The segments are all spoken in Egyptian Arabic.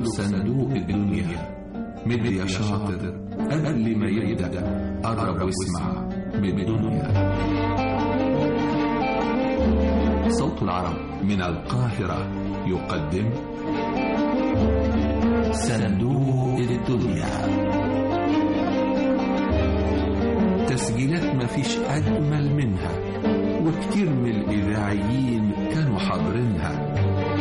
صندوق الدنيا مد يا شاطر قبل ما يبدأ قرب واسمع من الدنيا صوت العرب من القاهرة يقدم صندوق الدنيا تسجيلات مفيش أجمل منها وكتير من الإذاعيين كانوا حاضرينها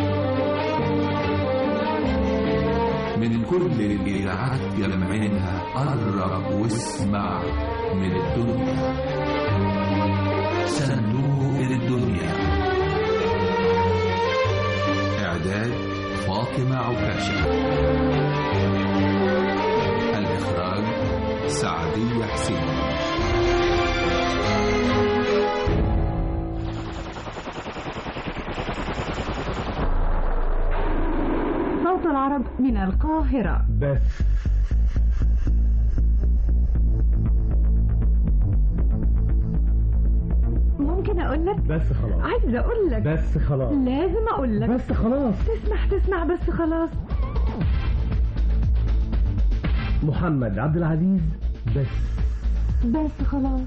من كل الإذاعات يلمعينها قرب واسمع من الدنيا صندوق الدنيا إعداد فاطمة عكاشة الإخراج سعدية حسين صوت العرب من القاهرة بس ممكن أقول لك بس خلاص عايزة أقول لك بس خلاص لازم أقول لك بس خلاص تسمح تسمع بس خلاص محمد عبد العزيز بس بس خلاص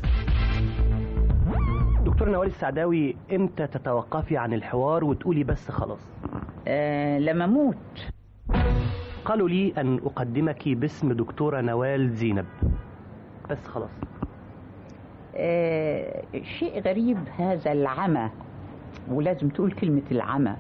دكتور نوال السعداوي امتى تتوقفي عن الحوار وتقولي بس خلاص آه لما اموت قالوا لي ان اقدمك باسم دكتورة نوال زينب بس خلاص آه شيء غريب هذا العمى ولازم تقول كلمة العمى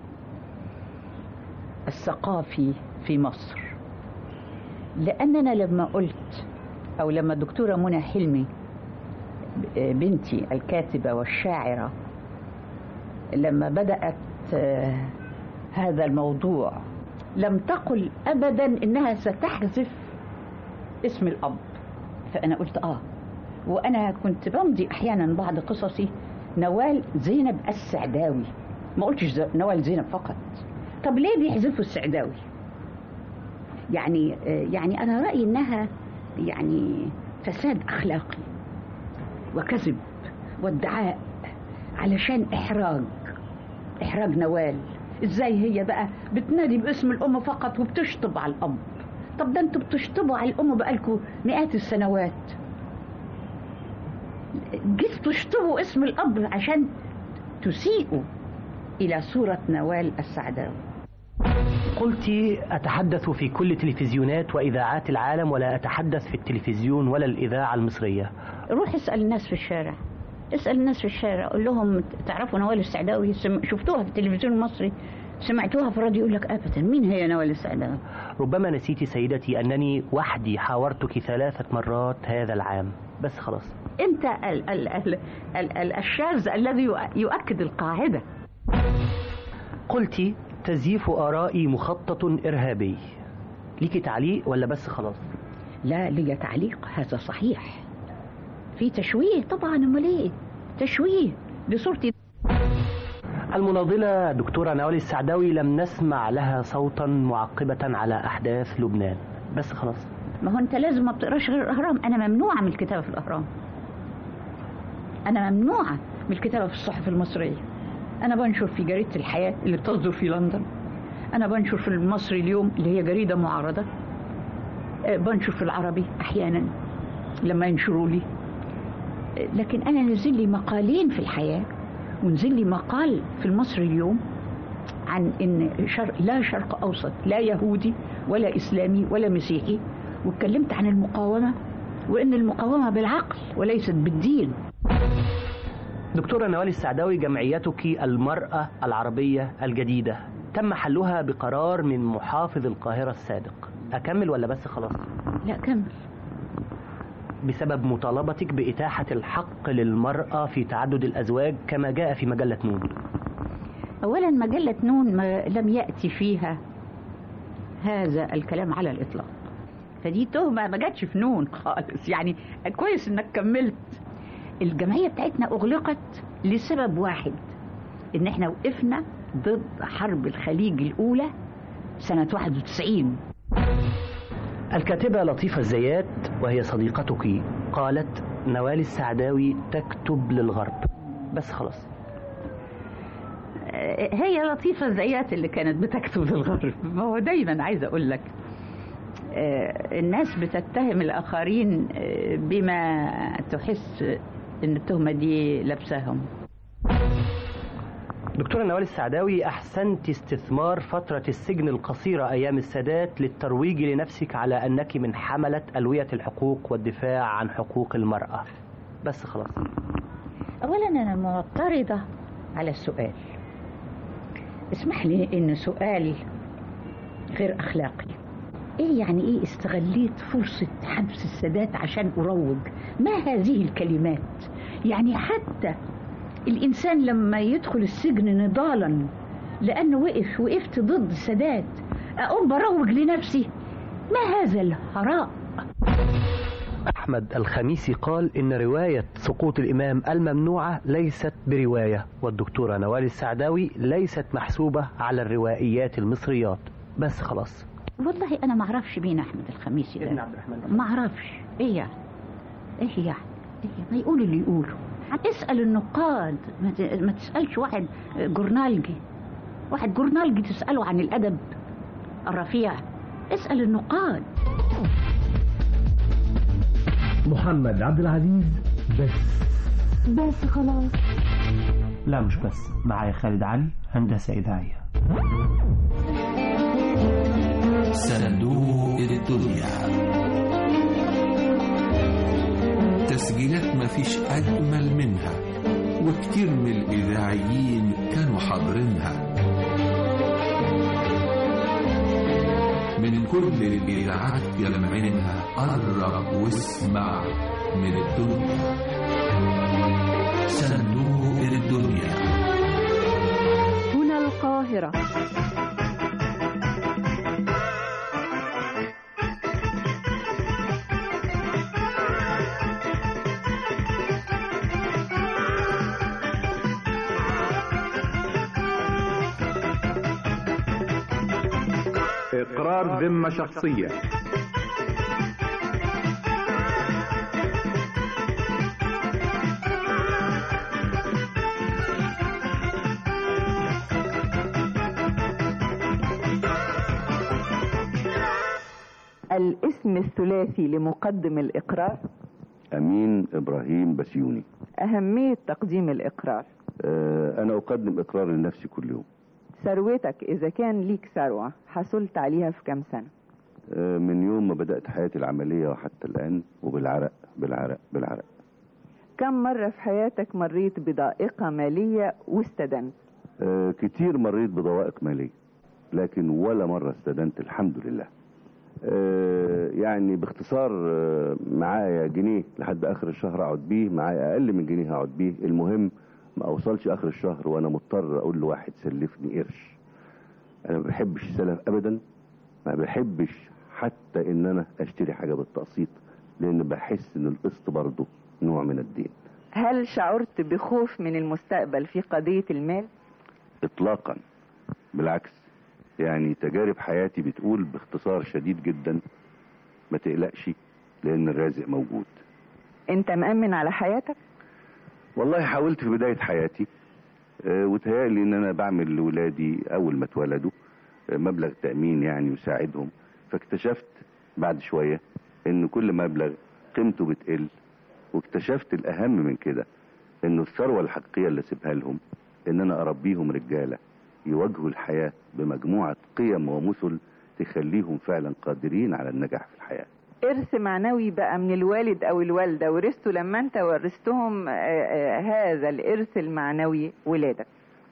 الثقافي في مصر لأننا لما قلت أو لما الدكتورة منى حلمي بنتي الكاتبة والشاعرة لما بدأت آه، هذا الموضوع لم تقل أبدا إنها ستحذف اسم الأب فأنا قلت آه وأنا كنت بمضي أحيانا بعض قصصي نوال زينب السعداوي ما قلتش ز- نوال زينب فقط طب ليه بيحذفوا السعداوي يعني آه، يعني أنا رأيي إنها يعني فساد أخلاقي وكذب وادعاء علشان إحراج إحراج نوال إزاي هي بقى بتنادي باسم الأم فقط وبتشطب على الأب طب ده انتوا بتشطبوا على الأم بقالكوا مئات السنوات جيت تشطبوا اسم الأب عشان تسيئوا إلى صورة نوال السعداوي قلت أتحدث في كل تلفزيونات وإذاعات العالم ولا أتحدث في التلفزيون ولا الإذاعة المصرية روح اسأل الناس في الشارع اسأل الناس في الشارع قول لهم تعرفوا نوال السعداوي سم... شفتوها في التلفزيون المصري سمعتوها في الراديو يقول لك ابدا مين هي نوال السعداوي ربما نسيت سيدتي أنني وحدي حاورتك ثلاثة مرات هذا العام بس خلاص انت ال... ال... ال... ال... ال... الشاذ الذي يؤ- يؤكد القاعده قلت تزييف آرائي مخطط إرهابي ليكي تعليق ولا بس خلاص لا لي تعليق هذا صحيح في تشويه طبعا امال ايه تشويه لصورتي المناضلة دكتورة نوال السعداوي لم نسمع لها صوتا معقبة على أحداث لبنان بس خلاص ما هو انت لازم ما بتقراش غير الاهرام انا ممنوعه من الكتابه في الاهرام انا ممنوعه من الكتابه في الصحف المصريه انا بنشر في جريده الحياه اللي بتصدر في لندن انا بنشر في المصري اليوم اللي هي جريده معارضه آه، بنشر في العربي احيانا لما ينشروا لي آه، لكن انا نزل لي مقالين في الحياه ونزل لي مقال في المصري اليوم عن ان شرق لا شرق اوسط لا يهودي ولا اسلامي ولا مسيحي واتكلمت عن المقاومه وان المقاومه بالعقل وليست بالدين دكتورة نوال السعداوي جمعيتك المرأة العربية الجديدة تم حلها بقرار من محافظ القاهرة السابق أكمل ولا بس خلاص لا كمل بسبب مطالبتك بإتاحة الحق للمرأة في تعدد الأزواج كما جاء في مجلة نون اولا مجله نون ما لم ياتي فيها هذا الكلام على الاطلاق فدي تهمه ما جاتش في نون خالص يعني كويس انك كملت الجمعيه بتاعتنا اغلقت لسبب واحد ان احنا وقفنا ضد حرب الخليج الاولى سنه 91 الكاتبة لطيفة الزيات وهي صديقتك قالت نوال السعداوي تكتب للغرب بس خلاص آه، هي لطيفة زيات اللي كانت بتكتب للغرب ما هو دايما عايزة أقول لك آه، الناس بتتهم الآخرين آه، بما تحس إن التهمة دي لابساهم دكتورة نوال السعداوي أحسنت استثمار فترة السجن القصيرة أيام السادات للترويج لنفسك على أنك من حملة ألوية الحقوق والدفاع عن حقوق المرأة بس خلاص أولا أنا معترضة على السؤال اسمح لي إن سؤالي غير أخلاقي إيه يعني إيه استغليت فرصة حبس السادات عشان أروج ما هذه الكلمات يعني حتى الإنسان لما يدخل السجن نضالا لأنه وقف وقفت ضد السادات أقوم بروج لنفسي ما هذا الهراء أحمد الخميسي قال إن رواية سقوط الإمام الممنوعة ليست برواية والدكتورة نوال السعداوي ليست محسوبة على الروائيات المصريات بس خلاص والله أنا ما أعرفش مين أحمد الخميسي ده ابن عبد الرحمن ما اعرفش ايه يعني ايه يعني إيه ما يقول اللي يقوله اسال النقاد ما ت- ما تسالش واحد جورنالجي واحد جورنالجي تساله عن الادب الرفيع اسال النقاد محمد عبد العزيز بس بس خلاص لا مش بس معايا خالد علي هندسة إذاعية صندوق الدنيا تسجيلات مفيش أجمل منها وكتير من الإذاعيين كانوا حاضرينها من كل الإذاعات يلمعينها قرب واسمع من الدنيا صندوق الدنيا هنا القاهرة إقرار ذمة شخصية الاسم الثلاثي لمقدم الإقرار أمين إبراهيم بسيوني أهمية تقديم الإقرار آه، أنا أقدم إقرار لنفسي كل يوم ثروتك إذا كان ليك ثروة حصلت عليها في كام سنة آه، من يوم ما بدأت حياتي العملية وحتى الآن وبالعرق بالعرق بالعرق كم مرة في حياتك مريت بضائقة مالية واستدنت آه، كتير مريت بضوائق مالية لكن ولا مرة استدنت الحمد لله آه، يعني باختصار آه، معايا جنيه لحد آخر الشهر أقعد بيه معايا أقل من جنيه أقعد بيه المهم ما أوصلش آخر الشهر وأنا مضطر أقول لواحد سلفني قرش أنا ما بحبش السلف أبدا ما بحبش حتى إن أنا أشتري حاجة بالتقسيط لأن بحس إن القسط برضه نوع من الدين هل شعرت بخوف من المستقبل في قضية المال اطلاقا بالعكس يعني تجارب حياتي بتقول باختصار شديد جدا ما تقلقش لان الرازق موجود انت مأمن على حياتك والله حاولت في بداية حياتي آه، وتهيألي ان انا بعمل لولادي اول ما اتولدوا آه، مبلغ تأمين يعني يساعدهم فاكتشفت بعد شوية ان كل مبلغ قيمته بتقل واكتشفت الاهم من كده انه الثروة الحقيقية اللي سيبها لهم ان انا اربيهم رجالة يواجهوا الحياة بمجموعة قيم ومثل تخليهم فعلا قادرين على النجاح في الحياة إرث معنوي بقى من الوالد أو الوالدة ورثته لما أنت ورثتهم آه، آه، هذا الإرث المعنوي ولادك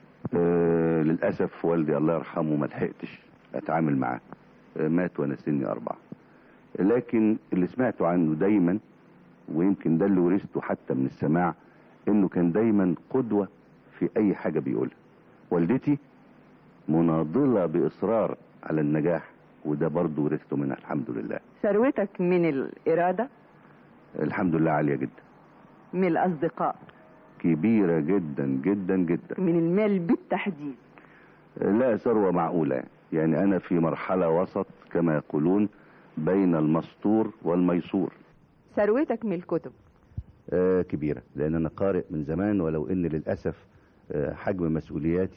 آه للأسف والدي الله يرحمه ما لحقتش أتعامل معاه آه مات وأنا سني أربعة لكن اللي سمعته عنه دايما ويمكن ده اللي ورثته حتى من السماع إنه كان دايما قدوة في أي حاجة بيقولها والدتي مناضلة بإصرار على النجاح وده برضه ورثته منها الحمد لله ثروتك من الإرادة الحمد لله عالية جدا من الأصدقاء كبيرة جدا جدا جدا من المال بالتحديد لا ثروة معقولة يعني. يعني أنا في مرحلة وسط كما يقولون بين المسطور والميسور ثروتك من الكتب آه كبيرة لأن أنا قارئ من زمان ولو إن للأسف آه حجم مسؤولياتي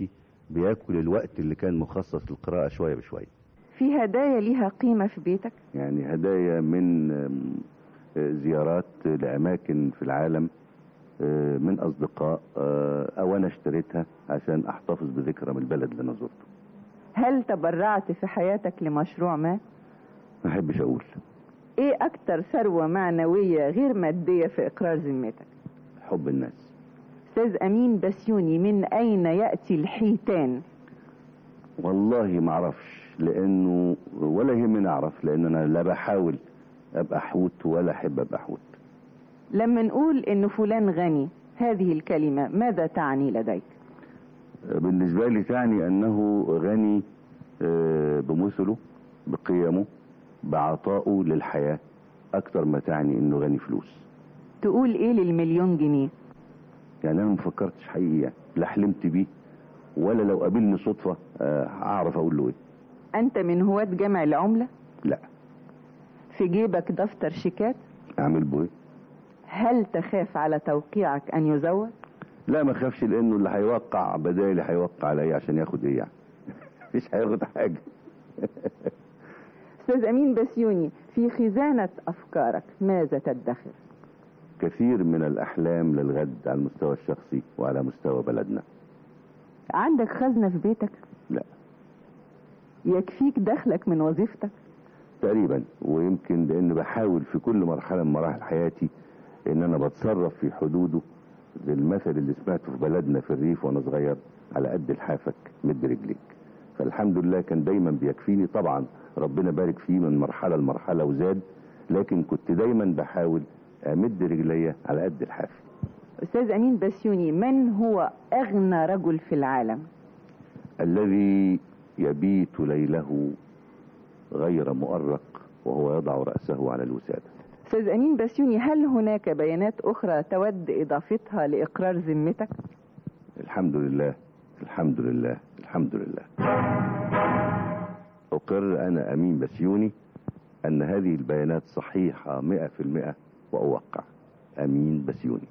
بياكل الوقت اللي كان مخصص للقراءة شوية بشوية في هدايا ليها قيمة في بيتك يعني هدايا من آم، آه، زيارات لأماكن في العالم آه، من أصدقاء آه، أو أنا اشتريتها عشان أحتفظ بذكرى من البلد اللي أنا زرته هل تبرعت في حياتك لمشروع ما ما أحبش أقول ايه اكتر ثروة معنوية غير مادية في اقرار ذمتك حب الناس استاذ امين بسيوني من اين يأتي الحيتان والله ما اعرفش لانه ولا يهمني اعرف لان انا لا بحاول ابقى حوت ولا احب ابقى حوت لما نقول ان فلان غني هذه الكلمة ماذا تعني لديك بالنسبه لي تعني انه غني آه، بمثله بقيمه بعطائه للحياه اكتر ما تعني انه غني فلوس تقول ايه للمليون جنيه يعني انا ما فكرتش حقيقي يعني. لا حلمت بيه ولا لو قابلني صدفه آه، اعرف اقول له ايه انت من هواة جمع العملة لا في جيبك دفتر شيكات اعمل به ايه هل تخاف على توقيعك ان يزور لا ما خافش لانه اللي هيوقع بدالي هيوقع عليا عشان ياخد ايه يعني مش هياخد حاجه استاذ امين بسيوني في خزانة افكارك ماذا تدخر كثير من الاحلام للغد على المستوى الشخصي وعلى مستوى بلدنا عندك خزنة في بيتك لا يكفيك دخلك من وظيفتك تقريبا ويمكن لان بحاول في كل مرحله من مراحل حياتي ان انا بتصرف في حدوده للمثل اللي سمعته في بلدنا في الريف وانا صغير على قد لحافك مد رجليك فالحمد لله كان دايما بيكفيني طبعا ربنا بارك فيه من مرحله لمرحله وزاد لكن كنت دايما بحاول امد رجليا على قد لحافي استاذ امين بسيوني من هو اغنى رجل في العالم الذي يبيت ليله غير مؤرق وهو يضع رأسه على الوسادة استاذ امين بسيوني هل هناك بيانات اخرى تود اضافتها لاقرار ذمتك الحمد لله الحمد لله الحمد لله أقر أنا أمين بسيوني أن هذه البيانات صحيحة مئة في المئة وأوقع أمين بسيوني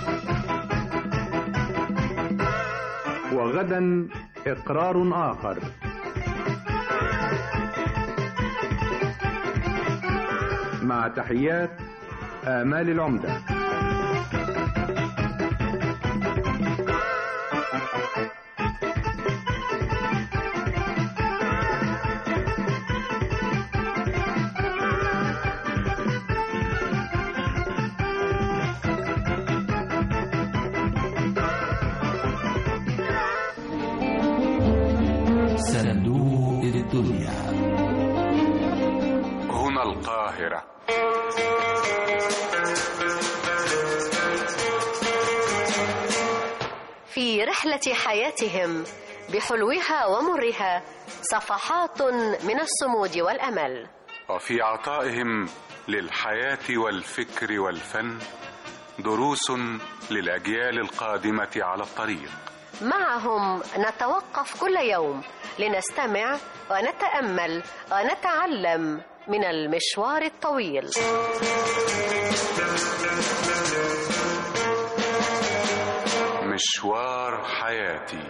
وغدا إقرار آخر مع تحيات آمال العمدة صندوق الدنيا هنا القاهرة في رحلة حياتهم بحلوها ومرها صفحات من الصمود والأمل وفي عطائهم للحياة والفكر والفن دروس للأجيال القادمة على الطريق معهم نتوقف كل يوم لنستمع ونتأمل ونتعلم من المشوار الطويل مشوار حياتي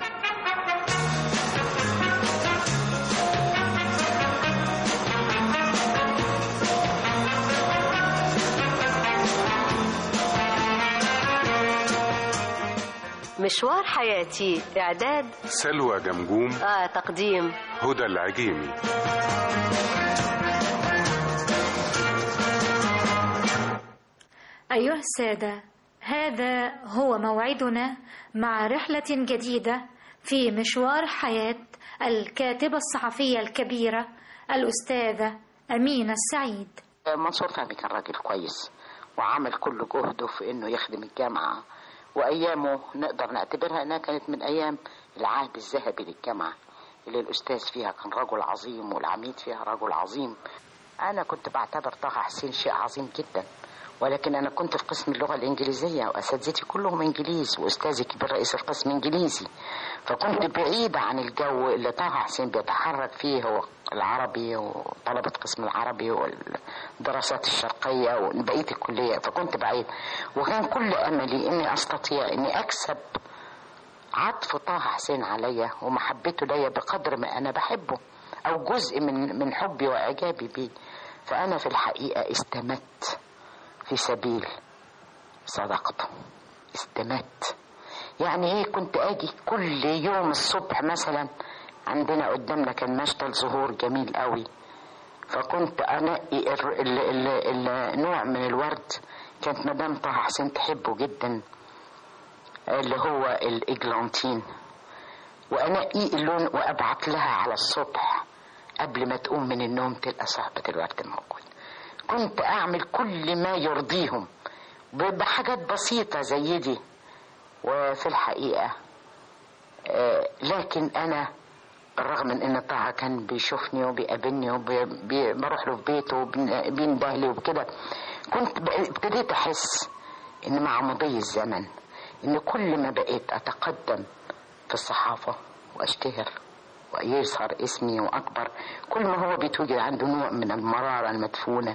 مشوار حياتي إعداد سلوى جمجوم آه تقديم هدى العجيمي أيها السادة هذا هو موعدنا مع رحلة جديدة في مشوار حياة الكاتبة الصحفية الكبيرة الأستاذة أمينة السعيد منصور فهمي كان راجل كويس وعمل كل جهده في انه يخدم الجامعة وايامه نقدر نعتبرها انها كانت من ايام العهد الذهبي للجامعة اللي الاستاذ فيها كان رجل عظيم والعميد فيها رجل عظيم انا كنت بعتبر طه حسين شيء عظيم جدا ولكن انا كنت في قسم اللغه الانجليزيه واساتذتي كلهم انجليز واستاذي كبير رئيس القسم انجليزي فكنت بعيده عن الجو اللي طه حسين بيتحرك فيه هو العربي وطلبة قسم العربي والدراسات الشرقية وبقية الكلية فكنت بعيد وكان كل أملي إني أستطيع إني أكسب عطف طه حسين عليا ومحبته ليا بقدر ما انا بحبه او جزء من من حبي واعجابي بيه فانا في الحقيقه استمت في سبيل صداقته استمت يعني ايه كنت اجي كل يوم الصبح مثلا عندنا قدامنا كان مشتل زهور جميل قوي فكنت انقي ال- ال- ال- النوع من الورد كانت مدام طه حسين تحبه جدا اللي هو الاجلانتين وانقي اللون وابعت لها على الصبح قبل ما تقوم من النوم تلقى صاحبة الورد موجود كنت اعمل كل ما يرضيهم ب- بحاجات بسيطة زي دي وفي الحقيقة آه، لكن انا بالرغم من ان طه كان بيشوفني وبيقابلني وبروح له في بيته وبينده لي وكده كنت ب- ابتديت احس ان مع مضي الزمن ان كل ما بقيت اتقدم في الصحافة واشتهر ويظهر اسمي واكبر كل ما هو بيتوجد عنده نوع من المرارة المدفونة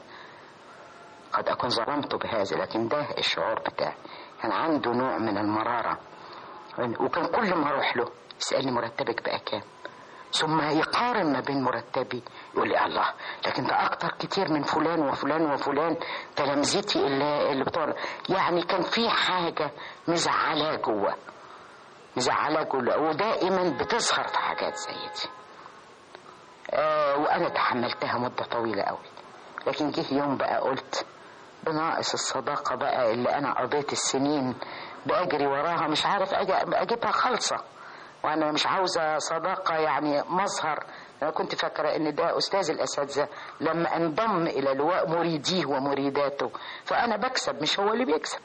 قد اكون ظلمته بهذا لكن ده الشعور بتاعي كان عنده نوع من المرارة وكان كل ما اروح له يسألني مرتبك بقى كام ثم يقارن ما بين مرتبي يقول لي الله لكن ده اكتر كتير من فلان وفلان وفلان تلامذتي اللي, اللي بتوع يعني كان في حاجه مزعلاه جوه مزعلاه جوه ودائما بتظهر في حاجات زي دي آه وانا تحملتها مده طويله قوي لكن جه يوم بقى قلت بناقص الصداقه بقى اللي انا قضيت السنين باجري وراها مش عارف أجي- اجيبها خالصه وانا مش عاوزه صداقه يعني مظهر انا كنت فاكره ان ده استاذ الاساتذه لما انضم الى لواء مريديه ومريداته فانا بكسب مش هو اللي بيكسب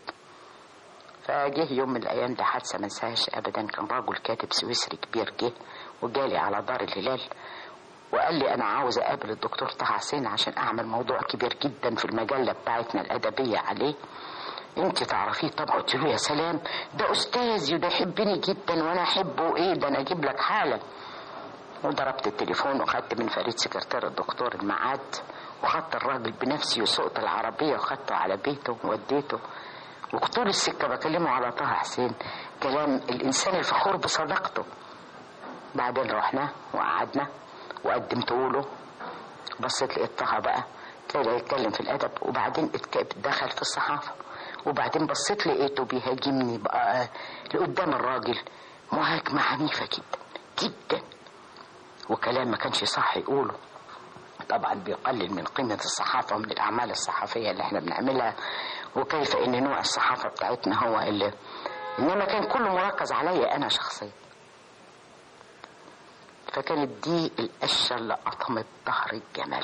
فجه يوم من الايام ده حادثه ما انساهاش ابدا كان راجل كاتب سويسري كبير جه وجالي على دار الهلال وقال لي انا عاوز اقابل الدكتور طه حسين عشان اعمل موضوع كبير جدا في المجله بتاعتنا الادبيه عليه انت تعرفيه طبعا قلت له يا سلام ده استاذي وده يحبني جدا وانا احبه ايه ده انا اجيب لك حالا وضربت التليفون وخدت من فريد سكرتير الدكتور الميعاد وخدت الراجل بنفسي وسقت العربيه وخدته على بيته ووديته وطول السكه بكلمه على طه حسين كلام الانسان الفخور بصداقته بعدين رحنا وقعدنا وقدمت له بصيت لقيت طه بقى ابتدى يتكلم في الادب وبعدين اتك- دخل في الصحافه وبعدين بصيت لقيته بيهاجمني بقى لقدام الراجل مهاجمه عنيفه جدا جدا وكلام ما كانش صح يقوله طبعا بيقلل من قيمة الصحافة ومن الأعمال الصحفية اللي احنا بنعملها وكيف ان نوع الصحافة بتاعتنا هو اللي انما كان كله مركز عليا انا شخصيا فكانت دي القشة اللي قطمت ظهر الجمل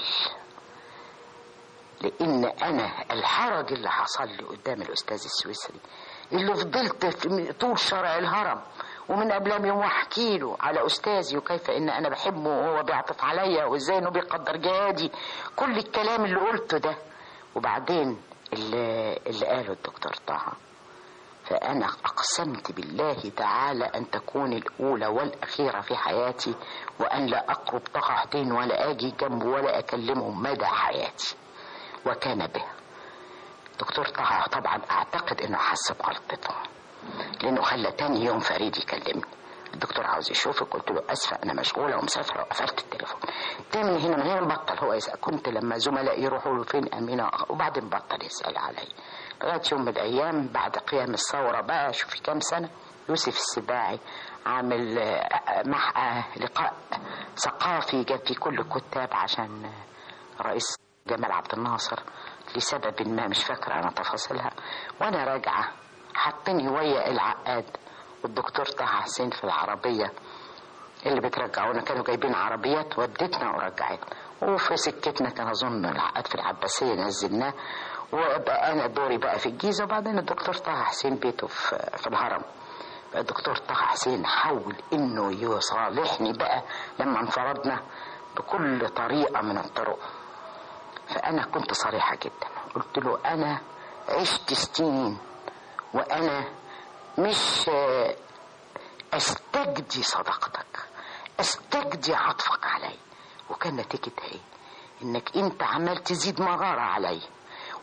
لان انا الحرج اللي حصل لي قدام الاستاذ السويسري اللي فضلت في- طول شارع الهرم ومن قبلها بيوم واحكي له على استاذي وكيف ان انا بحبه وهو بيعطف عليا وازاي انه بيقدر جهادي كل الكلام اللي قلته ده وبعدين اللي, اللي قاله الدكتور طه فأنا أقسمت بالله تعالى أن تكون الأولى والأخيرة في حياتي وأن لا أقرب طه حسين ولا أجي جنبه ولا أكلمه مدى حياتي وكان به دكتور طه طبعا أعتقد أنه حس بغلطته لأنه خلى تاني يوم فريد يكلمني الدكتور عاوز يشوفك قلت له اسفه انا مشغوله ومسافره وقفلت التليفون تاني من هنا من هنا بطل هو يسال كنت لما زملائي يروحوا له فين امينه وبعدين بطل يسال علي لغايه يوم من الايام بعد قيام الثوره بقى شوفي كام سنه يوسف السباعي عامل آه، مع آه، لقاء ثقافي جاب فيه كل الكتاب عشان آه، الرئيس جمال عبد الناصر لسبب ما مش فاكره انا تفاصيلها وانا راجعه حطني ويا العقاد والدكتور طه حسين في العربيه اللي بترجعونا كانوا جايبين عربيات ودتنا ورجعتنا وفي سكتنا كان اظن العقاد في العباسيه نزلناه وبقى انا دوري بقى في الجيزه وبعدين الدكتور طه حسين بيته في, في الهرم بقى الدكتور طه حسين حاول انه يصالحني بقى لما انفردنا بكل طريقه من الطرق فانا كنت صريحه جدا قلت له انا عشت سنين وانا مش آه، استجدي صداقتك استجدي عطفك علي وكان نتيجتها ايه انك انت عمال تزيد مغارة علي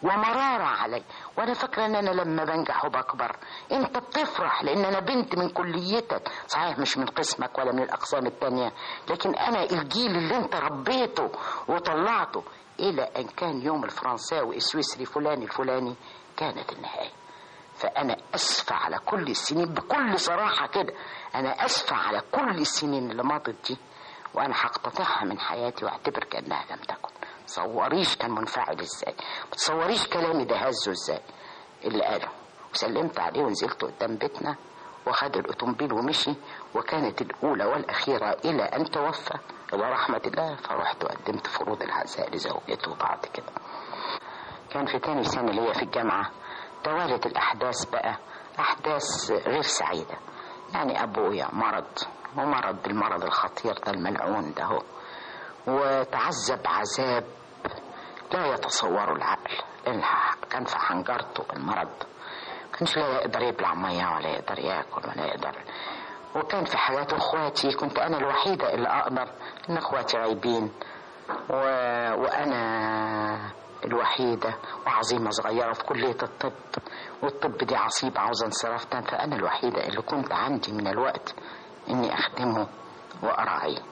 ومرارة علي وانا فاكرة ان انا لما بنجح وبكبر انت بتفرح لان انا بنت من كليتك صحيح مش من قسمك ولا من الاقسام التانية لكن انا الجيل اللي انت ربيته وطلعته الى ان كان يوم الفرنساوي السويسري فلان الفلاني كانت النهاية فانا اسفة على كل السنين بكل صراحة كده انا اسفة على كل السنين اللي مضت دي وانا هقتطعها من حياتي واعتبر كانها لم تكن تصوريش كان منفعل ازاي ما تصوريش كلامي ده هزه ازاي اللي قاله وسلمت عليه ونزلت قدام بيتنا وخد الأوتومبيل ومشي وكانت الأولى والأخيرة إلى أن توفى إلى رحمة الله فرحت وقدمت فروض العزاء لزوجته بعد كده كان في تاني سنة ليا في الجامعة توالت الأحداث بقى أحداث غير سعيدة يعني أبويا مرض ومرض بالمرض الخطير ده الملعون ده هو وتعذب عذاب لا يتصوره العقل لأن كان في حنجرته المرض كانش لا يقدر يبلع مية ولا يقدر ياكل ولا يقدر وكان في حياة اخواتي كنت انا الوحيدة اللي اقدر ان اخواتي غايبين و... وانا الوحيدة وعظيمة صغيرة في كلية الطب والطب دي عصيبة عاوزة انصراف تام فأنا الوحيدة اللي كنت عندي من الوقت إني أخدمه وأراعيه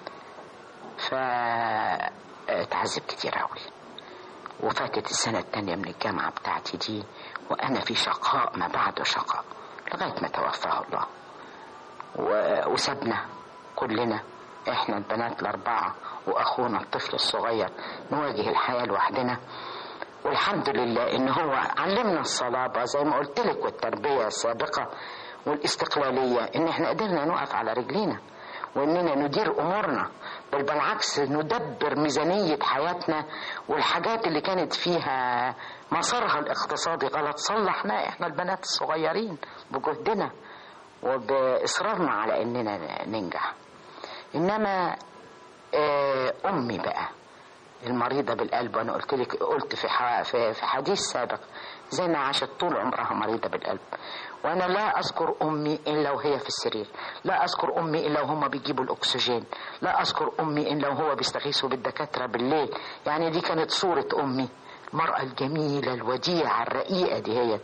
فتعذب كتير أوي وفاتت السنة التانية من الجامعة بتاعتي دي وأنا في شقاء ما بعد شقاء لغاية ما توفاه الله و... وسابنا كلنا احنا البنات الأربعة وأخونا الطفل الصغير نواجه الحياة لوحدنا والحمد لله إن هو علمنا الصلابة زي ما قلت لك والتربية السابقة والاستقلالية إن احنا قدرنا نقف على رجلينا وإننا ندير أمورنا بل بالعكس ندبر ميزانية حياتنا والحاجات اللي كانت فيها مسارها الاقتصادي غلط صلحناه احنا البنات الصغيرين بجهدنا وبإصرارنا على إننا ننجح إنما أمي بقى المريضة بالقلب وأنا قلت لك قلت في في حديث سابق زي ما عاشت طول عمرها مريضة بالقلب وأنا لا أذكر أمي إلا وهي في السرير لا أذكر أمي إلا وهم بيجيبوا الأكسجين لا أذكر أمي إلا وهو بيستغيثوا بالدكاترة بالليل يعني دي كانت صورة أمي المرأة الجميلة الوديعة الرقيقة دي هي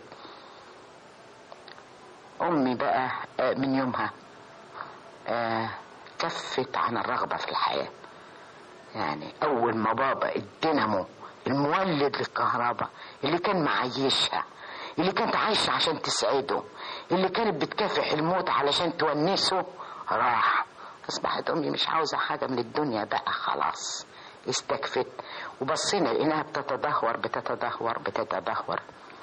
أمي بقى من يومها كفت عن الرغبة في الحياة يعني أول ما بابا الدينامو المولد للكهرباء اللي كان معيشها اللي كانت عايشة عشان تسعده اللي كانت بتكافح الموت علشان تونسه راح أصبحت أمي مش عاوزة حاجة من الدنيا بقى خلاص استكفت وبصينا لقيناها بتتدهور بتتدهور بتتدهور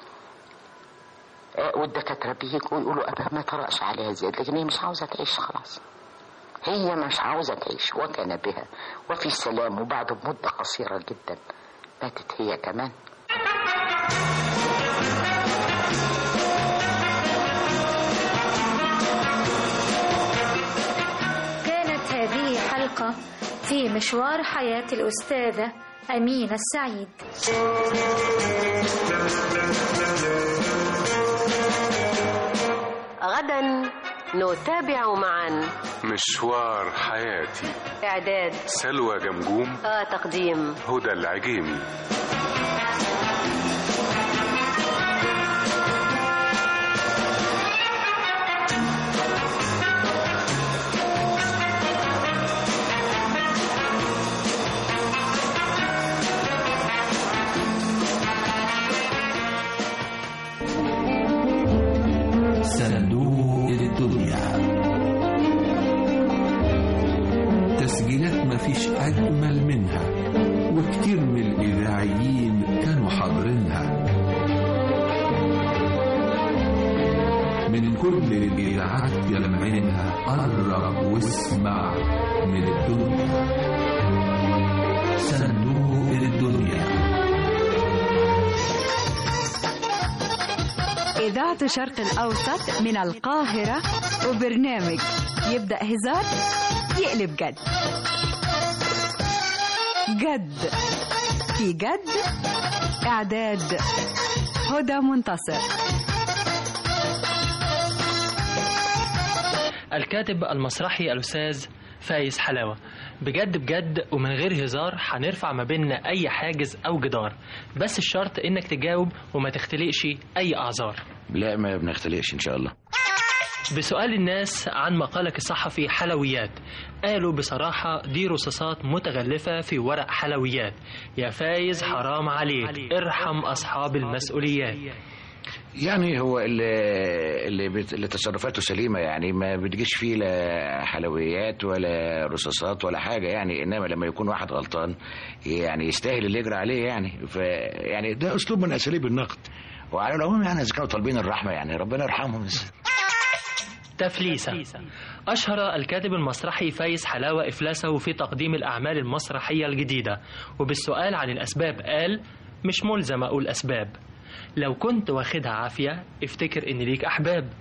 والدكاترة بيجوا يقولوا أبا ما طرقش عليها زيادة لكن هي مش عاوزة تعيش خلاص هي مش عاوزة تعيش وكان بها وفي سلام وبعد مدة قصيرة جدا ماتت هي كمان كانت هذه حلقة في مشوار حياة الأستاذة أمينة السعيد غدا نتابع معا مشوار حياتي إعداد سلوى جمجوم آه تقديم هدى العجيمي صندوق الدنيا تسجيلات مفيش أجمل منها وكتير من الإذاعيين كانوا حاضرينها من كل الإذاعات جمعينها قرب واسمع من الدنيا صندوق الدنيا إذاعة الشرق الأوسط من القاهرة وبرنامج يبدأ هزار يقلب جد جد في جد إعداد هدى منتصر الكاتب المسرحي الأستاذ فايز حلاوة بجد بجد ومن غير هزار هنرفع ما بيننا أي حاجز أو جدار بس الشرط إنك تجاوب وما تختلقش أي أعذار لا ما بنختلقش ان شاء الله بسؤال الناس عن مقالك الصحفي حلويات قالوا بصراحة دي رصاصات متغلفة في ورق حلويات يا فايز حرام عليك ارحم أصحاب المسؤوليات يعني هو اللي اللي, بت... اللي تصرفاته سليمه يعني ما بتجيش فيه لا حلويات ولا رصاصات ولا حاجه يعني انما لما يكون واحد غلطان يعني يستاهل اللي يجري عليه يعني ف يعني ده اسلوب من اساليب النقد وعلى العموم يعني اذا كانوا طالبين الرحمه يعني ربنا يرحمهم تفليسة أشهر الكاتب المسرحي فايز حلاوة إفلاسه في تقديم الأعمال المسرحية الجديدة وبالسؤال عن الأسباب قال مش ملزم أقول أسباب لو كنت واخدها عافية افتكر إن ليك أحباب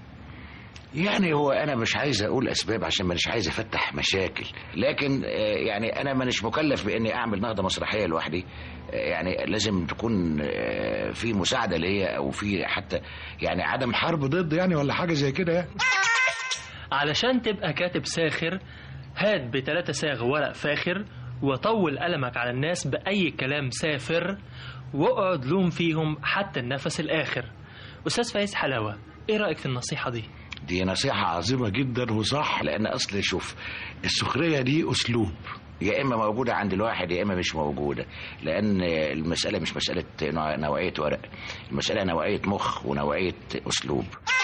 يعني هو انا مش عايز اقول اسباب عشان مانيش عايز افتح مشاكل لكن آه، يعني انا مانيش مكلف باني اعمل نهضه مسرحيه لوحدي آه، يعني لازم تكون آه، في مساعده ليا او في حتى يعني عدم حرب ضد يعني ولا حاجه زي كده يعني علشان تبقى كاتب ساخر هات بتلاتة ساغ ورق فاخر وطول قلمك على الناس بأي كلام سافر واقعد لوم فيهم حتى النفس الآخر أستاذ فايز حلاوة إيه رأيك في النصيحة دي؟ دي نصيحة عظيمة جدا وصح لأن أصل شوف السخرية دي أسلوب يا إما موجودة عند الواحد يا إما مش موجودة لأن المسألة مش مسألة نوع- نوعية ورق المسألة نوعية مخ ونوعية أسلوب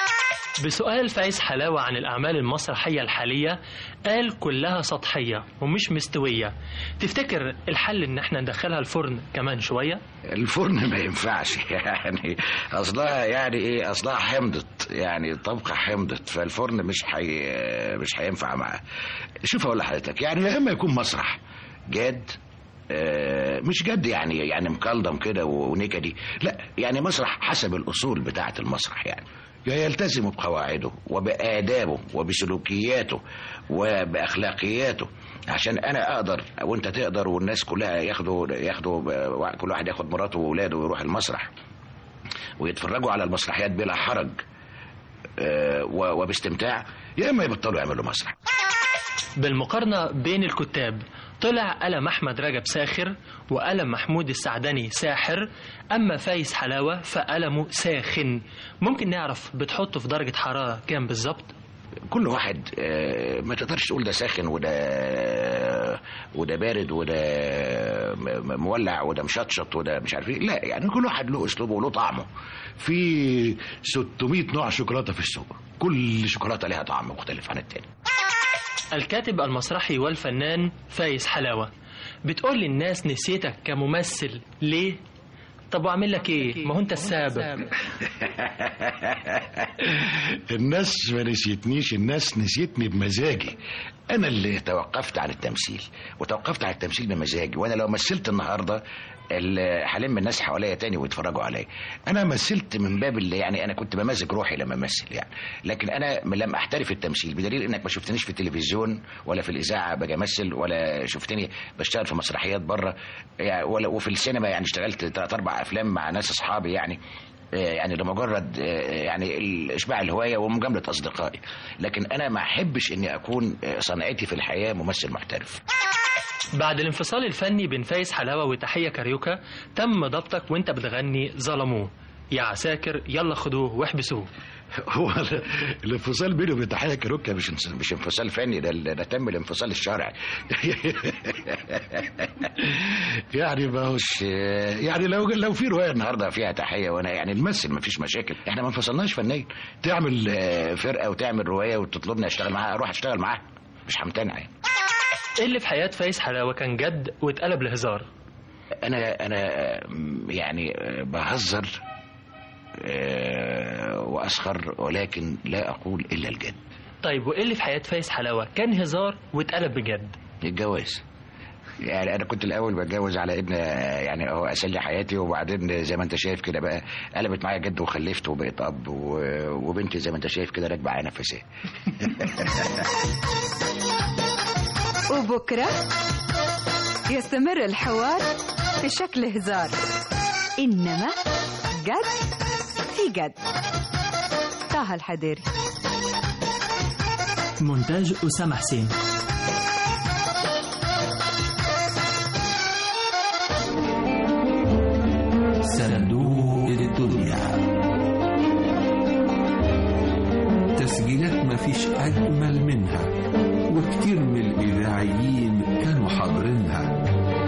بسؤال فايز حلاوة عن الأعمال المسرحية الحالية قال كلها سطحية ومش مستوية تفتكر الحل إن احنا ندخلها الفرن كمان شوية؟ الفرن ما ينفعش يعني اصلها يعني ايه اصلها حمضت يعني طبخه حمضت فالفرن مش حي مش هينفع معاه شوف اقول لحضرتك يعني يا اما يكون مسرح جاد آه، مش جد يعني يعني مكلضم كده ونكدي لا يعني مسرح حسب الاصول بتاعه المسرح يعني يا يلتزم بقواعده وبآدابه وبسلوكياته وبأخلاقياته عشان أنا أقدر وأنت تقدر والناس كلها ياخدوا ياخدوا كل واحد ياخد مراته وأولاده ويروح المسرح ويتفرجوا على المسرحيات بلا حرج آه، و- وباستمتاع يا إما يبطلوا يعملوا مسرح بالمقارنة بين الكتاب طلع قلم أحمد رجب ساخر وقلم محمود السعدني ساحر أما فايز حلاوة فقلمه ساخن ممكن نعرف بتحطه في درجة حرارة كام بالظبط؟ كل واحد آه، ما تقدرش تقول ده ساخن وده وده بارد وده م- م- مولع وده مشطشط وده مش عارف ايه لا يعني كل واحد له اسلوبه وله طعمه في 600 نوع شوكولاته في السوق كل شوكولاته لها طعم مختلف عن التاني الكاتب المسرحي والفنان فايز حلاوة بتقول للناس نسيتك كممثل ليه؟ طب واعمل لك ايه؟ ما هو انت السبب الناس ما نسيتنيش الناس نسيتني بمزاجي انا اللي توقفت عن التمثيل وتوقفت عن التمثيل بمزاجي وانا لو مثلت النهارده ال- هلم الناس حواليا تاني ويتفرجوا عليا انا مثلت من باب اللي يعني انا كنت بمزج روحي لما امثل يعني لكن انا لم احترف التمثيل بدليل انك ما شفتنيش في التلفزيون ولا في الاذاعه باجي امثل ولا شفتني بشتغل في مسرحيات بره يعني ولا وفي السينما يعني اشتغلت ثلاث اربع افلام مع ناس اصحابي يعني آه، يعني لمجرد آه، يعني ال- اشباع الهوايه ومجامله اصدقائي لكن انا ما احبش اني اكون آه، صنعتي في الحياه ممثل محترف بعد الانفصال الفني بين فايز حلاوة وتحية كاريوكا تم ضبطك وانت بتغني ظلموه يا عساكر يلا خدوه واحبسوه هو ال- الانفصال بيني وبين تحية كاروكا مش انس- مش انفصال فني ده ده تم الانفصال الشرعي يعني ما هوش يعني لو لو في روايه النهارده فيها تحيه وانا يعني نمثل ما فيش مشاكل احنا ما انفصلناش فنيا تعمل آه، فرقه وتعمل روايه وتطلبني اشتغل معاها اروح اشتغل معاها مش همتنع يعني ايه اللي في حياة فايز حلاوة كان جد واتقلب لهزار انا انا آم، يعني آه، بهزر آه، واسخر ولكن لا اقول الا الجد طيب وايه اللي في حياة فايز حلاوة كان هزار واتقلب بجد الجواز يعني انا كنت الاول بتجوز على ان يعني هو اسلي حياتي وبعدين زي ما انت شايف كده بقى قلبت معايا جد وخلفت وبقيت اب و- وبنتي زي ما انت شايف كده راكبه على نفسها وبكرة يستمر الحوار في شكل هزار إنما جد في جد طه الحديري مونتاج أسامة حسين مفيش أجمل منها وكتير من الإذاعيين كانوا حاضرينها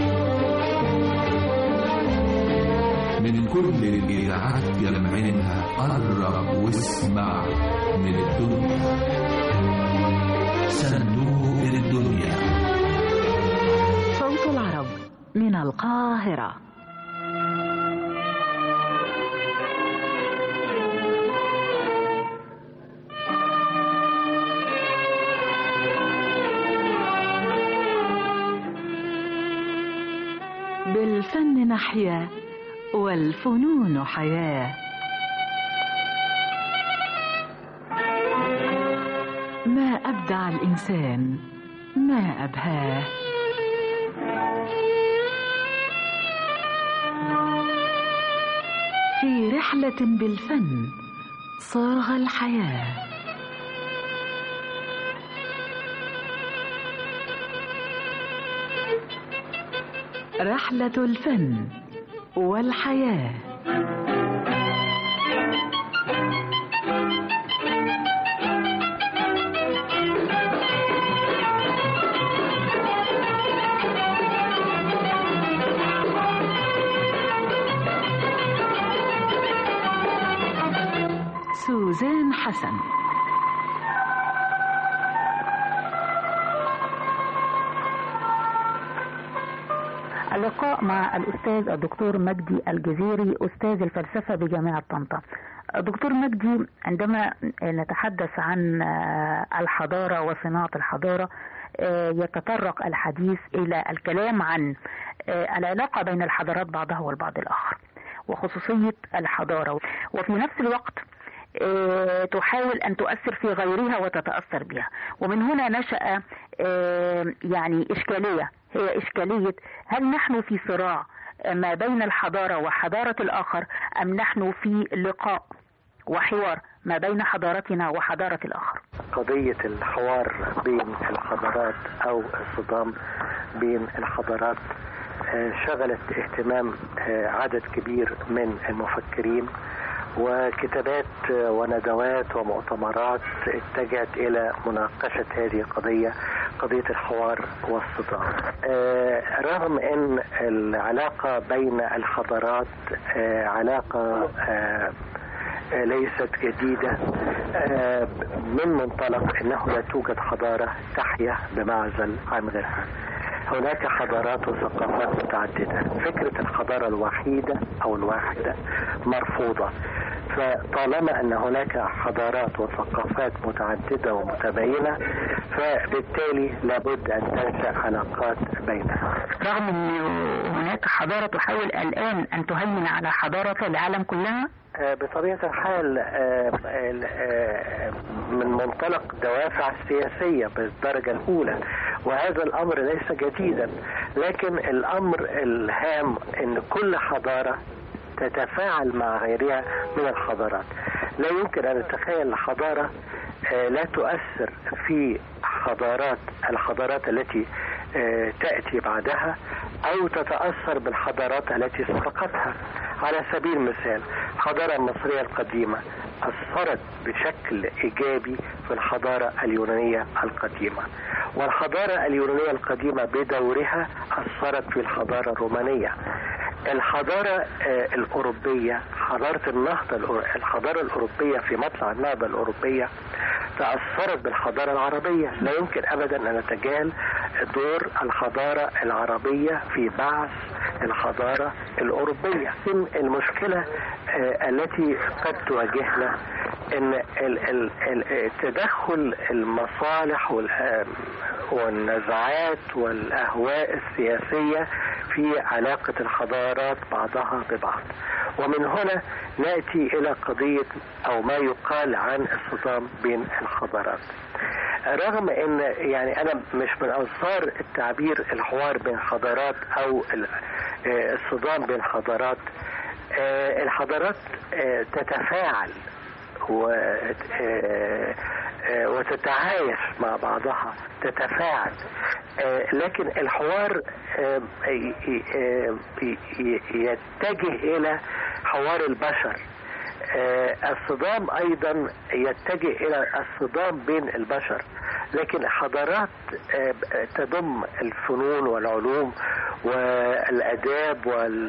من كل الإذاعات يلمعينها قرب واسمع من الدنيا صندوق الدنيا صوت العرب من القاهرة بالفن نحيا والفنون حياة ما أبدع الإنسان ما أبهاه في رحلة بالفن صاغ الحياه رحلة الفن والحياة سوزان حسن اللقاء مع الأستاذ الدكتور مجدي الجزيري أستاذ الفلسفة بجامعة طنطا دكتور مجدي عندما نتحدث عن الحضارة وصناعة الحضارة يتطرق الحديث إلى الكلام عن العلاقة بين الحضارات بعضها والبعض الآخر وخصوصية الحضارة وفي نفس الوقت تحاول أن تؤثر في غيرها وتتأثر بها ومن هنا نشأ يعني إشكالية هي إشكالية هل نحن في صراع ما بين الحضارة وحضارة الآخر أم نحن في لقاء وحوار ما بين حضارتنا وحضارة الآخر قضية الحوار بين الحضارات أو الصدام بين الحضارات شغلت اهتمام عدد كبير من المفكرين وكتابات وندوات ومؤتمرات اتجهت الى مناقشه هذه القضيه قضيه الحوار والصدام. آه رغم ان العلاقه بين الحضارات آه علاقه آه ليست جديدة من منطلق أنه لا توجد حضارة تحيا بمعزل عن غيرها هناك حضارات وثقافات متعددة فكرة الحضارة الوحيدة أو الواحدة مرفوضة فطالما أن هناك حضارات وثقافات متعددة ومتباينة فبالتالي لابد أن تنشأ علاقات بينها رغم أن هناك حضارة تحاول الآن أن تهيمن على حضارة العالم كلها بطبيعة الحال من منطلق دوافع سياسية بالدرجة الأولى وهذا الأمر ليس جديدا لكن الأمر الهام أن كل حضارة تتفاعل مع غيرها من الحضارات لا يمكن أن نتخيل حضارة لا تؤثر في حضارات الحضارات التي تأتي بعدها أو تتأثر بالحضارات التي سبقتها على سبيل المثال الحضارة المصرية القديمة أثرت بشكل إيجابي في الحضارة اليونانية القديمة والحضارة اليونانية القديمة بدورها أثرت في الحضارة الرومانية الحضارة الأوروبية حضارة النهضة الحضارة الأوروبية في مطلع النهضة الأوروبية تأثرت بالحضارة العربية لا يمكن أبدا أن نتجاهل دور الحضارة العربية في بعث الحضارة الأوروبية المشكلة التي قد تواجهنا ان تدخل المصالح والنزعات والاهواء السياسيه في علاقه الحضارات بعضها ببعض ومن هنا ناتي الى قضيه او ما يقال عن الصدام بين الحضارات رغم ان يعني انا مش من انصار التعبير الحوار بين حضارات او الصدام بين حضارات الحضارات تتفاعل وتتعايش مع بعضها تتفاعل لكن الحوار يتجه الى حوار البشر آه، الصدام ايضا يتجه الى الصدام بين البشر لكن حضارات آه، تضم الفنون والعلوم والاداب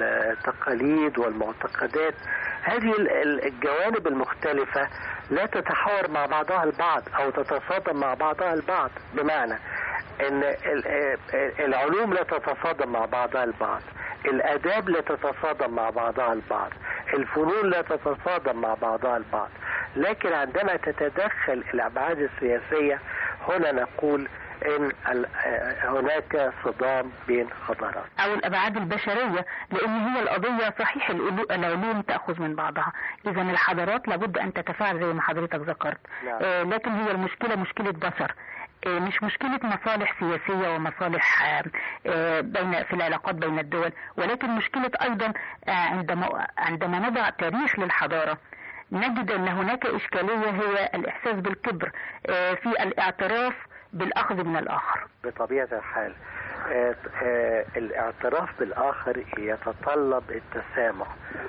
والتقاليد والمعتقدات هذه ال- ال- الجوانب المختلفه لا تتحاور مع بعضها البعض او تتصادم مع بعضها البعض بمعنى ان ال- آه، العلوم لا تتصادم مع بعضها البعض الاداب لا تتصادم مع بعضها البعض الفنون لا تتصادم مع بعضها البعض لكن عندما تتدخل الابعاد السياسيه هنا نقول ان ال- آه، هناك صدام بين حضارات او الابعاد البشريه لان هي القضيه صحيح العلو- العلوم تاخذ من بعضها اذا الحضارات لابد ان تتفاعل زي ما حضرتك ذكرت نعم. آه لكن هي المشكله مشكله بشر آه، مش مشكلة مصالح سياسية ومصالح آه، آه، بين في العلاقات بين الدول ولكن مشكلة أيضا آه، عندما عندما نضع تاريخ للحضارة نجد أن هناك إشكالية هي الإحساس بالكبر آه، في الاعتراف بالأخذ من الآخر بطبيعة الحال آه، آه، الاعتراف بالآخر يتطلب التسامح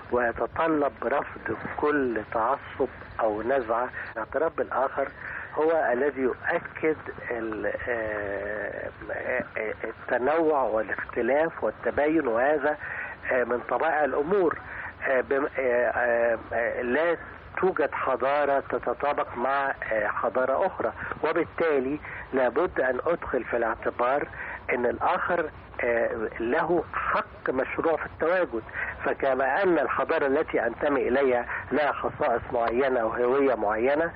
ويتطلب رفض كل تعصب أو نزعة الاعتراف بالآخر هو الذي يؤكد ال- آه، آه، التنوع والاختلاف والتباين وهذا آه، من طبائع الأمور آه، بم- آه، آه، آه، لا توجد حضارة تتطابق مع آه، حضارة أخرى وبالتالي لابد أن أدخل في الاعتبار أن الآخر آه، له حق مشروع في التواجد فكما أن الحضارة التي أنتمي إليها لها خصائص معينة أو هوية معينة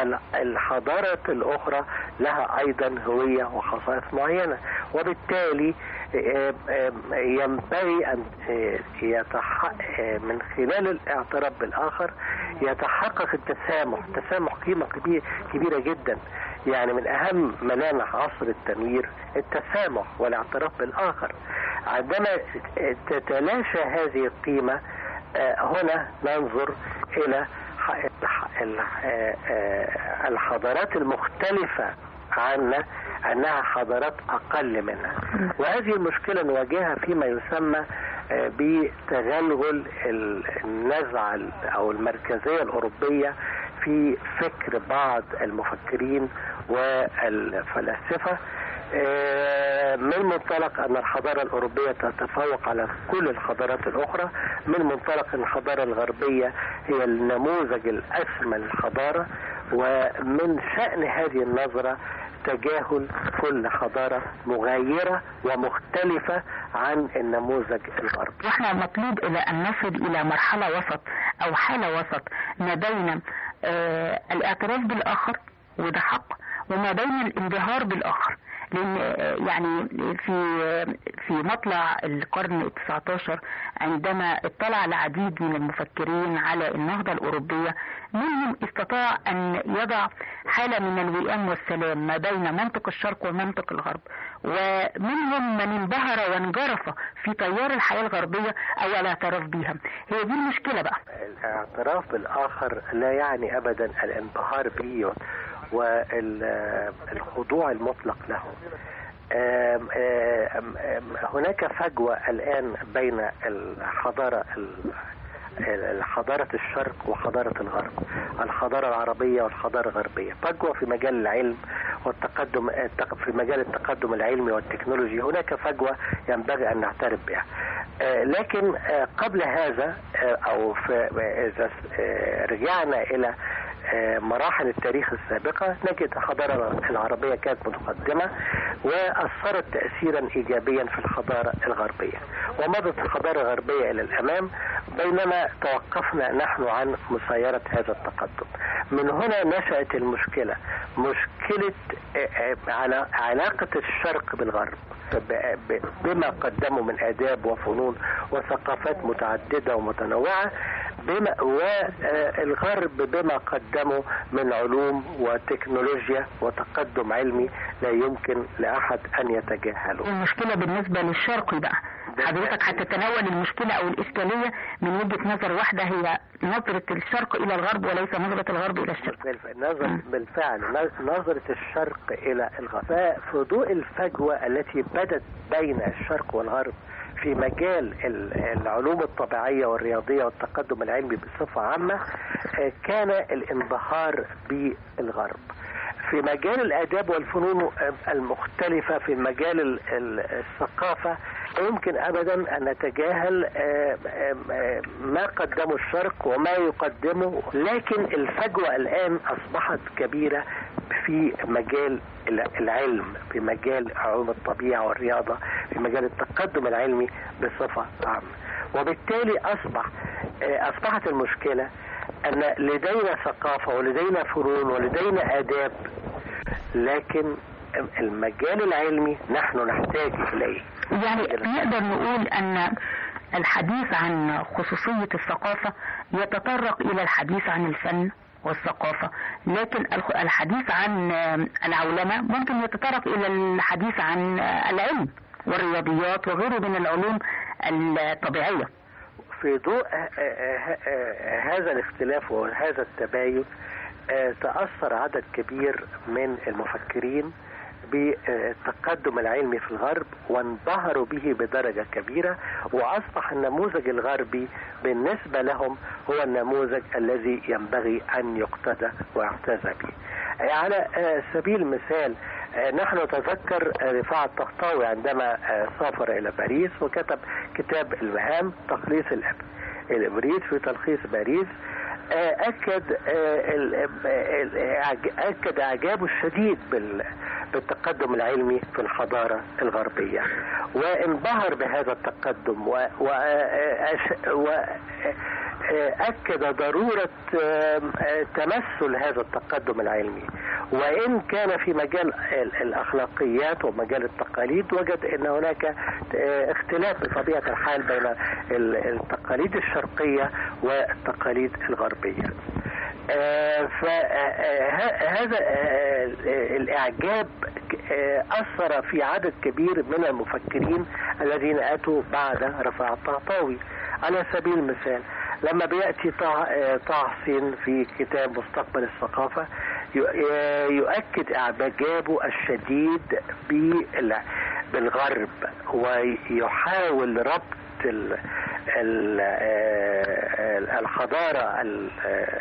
فالحضارة الأخرى لها أيضا هوية وخصائص معينة وبالتالي آه، آه، ينبغي أن آه، يتح... آه، من خلال الاعتراف بالآخر يتحقق التسامح التسامح قيمة كبيرة, كبيرة جدا يعني من أهم ملامح عصر التنوير التسامح والاعتراف بالآخر عندما تتلاشى هذه القيمة آه، هنا ننظر إلى ح- الح- ال- آه، آه، الحضارات المختلفة عنا أنها حضارات أقل منها وهذه المشكلة نواجهها فيما يسمى آه، بتغلغل ال- النزعة ال- أو المركزية الأوروبية في فكر بعض المفكرين والفلاسفة آه، من منطلق أن الحضارة الأوروبية تتفوق على كل الحضارات الأخرى من منطلق أن الحضارة الغربية هي النموذج الأسمى للحضارة ومن شأن هذه النظرة تجاهل كل حضارة مغايرة ومختلفة عن النموذج الغربي واحنا مطلوب الى ان نصل الى مرحله وسط او حاله وسط ما بين آه الاعتراف بالاخر وده حق وما بين الانبهار بالاخر لان آه، يعني في في مطلع القرن التسعة عشر عندما اطلع العديد من المفكرين على النهضة الأوروبية منهم استطاع أن يضع حالة من الوئام والسلام ما بين منطق الشرق ومنطق الغرب ومنهم من انبهر وانجرف في تيار الحياة الغربية أو الاعتراف بها هي دي المشكلة بقى الاعتراف بالآخر لا يعني أبدا الانبهار به والخضوع المطلق له آم، آم، آم، هناك فجوة الآن بين الحضارة ال- حضارة الشرق وحضارة الغرب الحضارة العربية والحضارة الغربية فجوة في مجال العلم والتقدم التق- في مجال التقدم العلمي والتكنولوجي هناك فجوة ينبغي أن نعترف بها آه، لكن آه، قبل هذا آه، أو في إذا آه، رجعنا إلى آه، مراحل التاريخ السابقة نجد الحضارة العربية كانت متقدمة وأثرت تأثيرا إيجابيا في الحضارة الغربية ومضت الحضارة الغربية إلى الأمام بينما توقفنا نحن عن مسايرة هذا التقدم من هنا نشأت المشكلة مشكلة آه، آه، على علاقة الشرق بالغرب ب- ب- بما قدموا من آداب وفنون وثقافات متعددة ومتنوعة بما والغرب بما قدموا من علوم وتكنولوجيا وتقدم علمي لا يمكن لأحد أن يتجاهله المشكلة بالنسبة للشرقي بقى حضرتك هتتناول المشكلة أو الإشكالية من وجهة نظر واحدة هي نظرة الشرق إلى الغرب وليس نظرة الغرب إلى الشرق بالف- نظر بالفعل نظ- نظرة الشرق إلى الغرب ففي ضوء الفجوة التي بدت بين الشرق والغرب في مجال ال- العلوم الطبيعية والرياضية والتقدم العلمي بصفة عامة آه، كان الانبهار بالغرب في مجال الآداب والفنون المختلفة في مجال ال- ال- الثقافة لا يمكن أبدا أن نتجاهل آه، آه، آه، ما قدمه الشرق وما يقدمه لكن الفجوة الآن أصبحت كبيرة في مجال ال- العلم في مجال علوم الطبيعة والرياضة في مجال التقدم العلمي بصفة عامة وبالتالي أصبح آه، أصبحت المشكلة أن لدينا ثقافة ولدينا فنون ولدينا آداب لكن المجال العلمي نحن نحتاج إليه يعني نقدر نقول ان الحديث عن خصوصية الثقافة يتطرق الى الحديث عن الفن والثقافة لكن الخ- الحديث عن العولمة ممكن يتطرق الى الحديث عن العلم والرياضيات وغيره من العلوم الطبيعية في ضوء آه، آه، آه، هذا الاختلاف وهذا التباين آه، تأثر عدد كبير من المفكرين بالتقدم العلمي في الغرب وانبهروا به بدرجة كبيرة وأصبح النموذج الغربي بالنسبة لهم هو النموذج الذي ينبغي أن يقتدى ويحتذى به على آه، سبيل المثال آه، نحن نتذكر آه، رفاعة الطهطاوي عندما آه، سافر إلى باريس وكتب كتاب المهام تخليص الإب- الإبريد في تلخيص باريس آه، أكد آه، ال- ال- إعج- أكد إعجابه الشديد بال- بالتقدم العلمي في الحضارة الغربية وانبهر بهذا التقدم و, و... أش- و... أكد ضرورة آم، آه، تمثل هذا التقدم العلمي وإن كان في مجال ال- الأخلاقيات ومجال التقاليد وجد أن هناك آه، اختلاف بطبيعة الحال بين ال- التقاليد الشرقية والتقاليد الغربية فهذا الإعجاب آه، أثر في عدد كبير من المفكرين الذين أتوا بعد رفاعة الطهطاوي على سبيل المثال لما بيأتي طه آه، طه حسين في كتاب مستقبل الثقافة ي- آه، يؤكد إعجابه الشديد بال- بالغرب ويحاول ربط ال- ال- آه، الحضارة ال-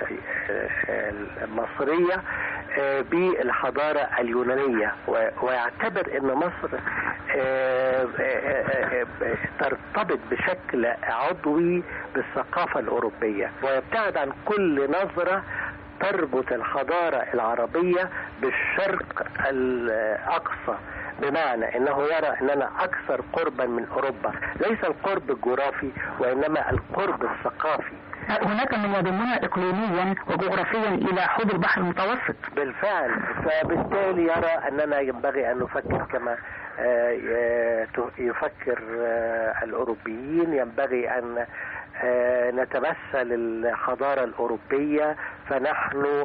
آه، المصرية آه، بالحضارة اليونانية و- ويعتبر ان مصر آه، آه، آه، ترتبط بشكل عضوي بالثقافة الأوروبية ويبتعد عن كل نظرة تربط الحضارة العربية بالشرق الأقصى بمعنى انه يرى اننا اكثر قربا من اوروبا ليس القرب الجغرافي وانما القرب الثقافي هناك من يضمنا اقليميا وجغرافيا الى حوض البحر المتوسط بالفعل فبالتالي يرى اننا ينبغي ان نفكر كما آه، آه، يفكر آه، الاوروبيين ينبغي ان آه، نتمثل الحضاره الاوروبيه فنحن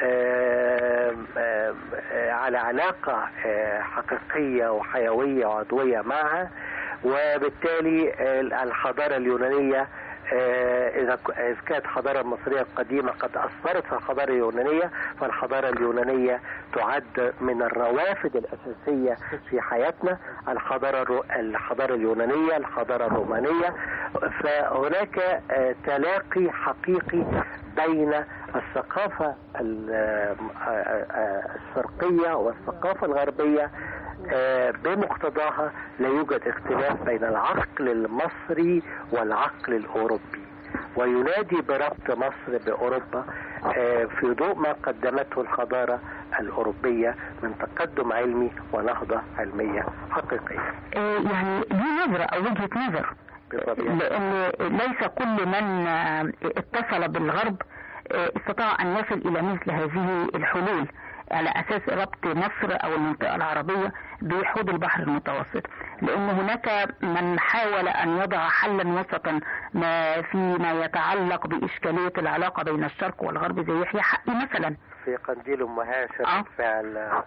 آه، آه، آه، على علاقه آه، حقيقيه وحيويه وعضويه معها وبالتالي آه، الحضاره اليونانيه آه، إذا ك- إذا كانت الحضارة المصرية القديمة قد أثرت في الحضارة اليونانية فالحضارة اليونانية تعد من الروافد الأساسية في حياتنا الحضارة الرو... الحضارة اليونانية الحضارة الرومانية فهناك آه، تلاقي حقيقي بين الثقافة ال- آه، آه، الشرقية والثقافة الغربية آه، بمقتضاها لا يوجد اختلاف بين العقل المصري والعقل الأوروبي وينادي بربط مصر بأوروبا آه، في ضوء ما قدمته الحضارة الأوروبية من تقدم علمي ونهضة علمية حقيقية آه، يعني دي نظرة او وجهة نظر لان ليس كل من آه، اتصل بالغرب آه، استطاع ان يصل الى مثل هذه الحلول على اساس ربط مصر او المنطقة العربية بحوض البحر المتوسط لان هناك من حاول ان يضع حلا وسطا ما فيما يتعلق باشكالية العلاقة بين الشرق والغرب زي يحيى حقي مثلا في قنديل أم هاشم بالفعل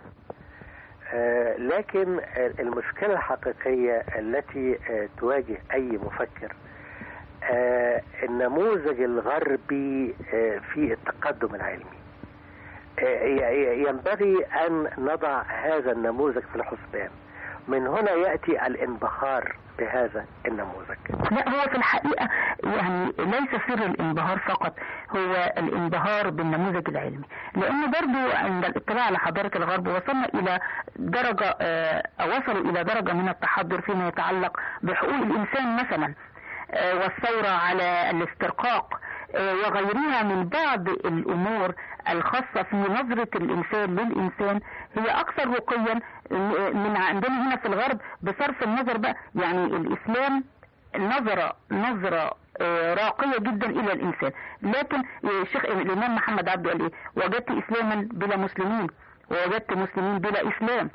آه، لكن المشكلة الحقيقية التي آه، تواجه أي مفكر آه، النموذج الغربي آه، في التقدم العلمي آه، ي- ي- ينبغي أن نضع هذا النموذج في الحسبان من هنا يأتي الانبهار بهذا النموذج لا هو في الحقيقة يعني ليس سر الانبهار فقط هو الانبهار بالنموذج العلمي لأنه برضو عند الاطلاع على حضارة الغرب وصلنا إلى درجة آه، أو وصلوا إلى درجة من التحضر فيما يتعلق بحقوق الإنسان مثلا آه، والثورة على الاسترقاق آه، وغيرها من بعض الأمور الخاصة في نظرة الإنسان للإنسان هي أكثر رقيا من عندنا هنا في الغرب بصرف النظر بقى يعني الإسلام نظرة نظرة آه، راقية جدا إلى الإنسان لكن آه، الشيخ الإمام محمد عبده قال إيه وجدت إسلاما بلا مسلمين ووجدت مسلمين بلا إسلام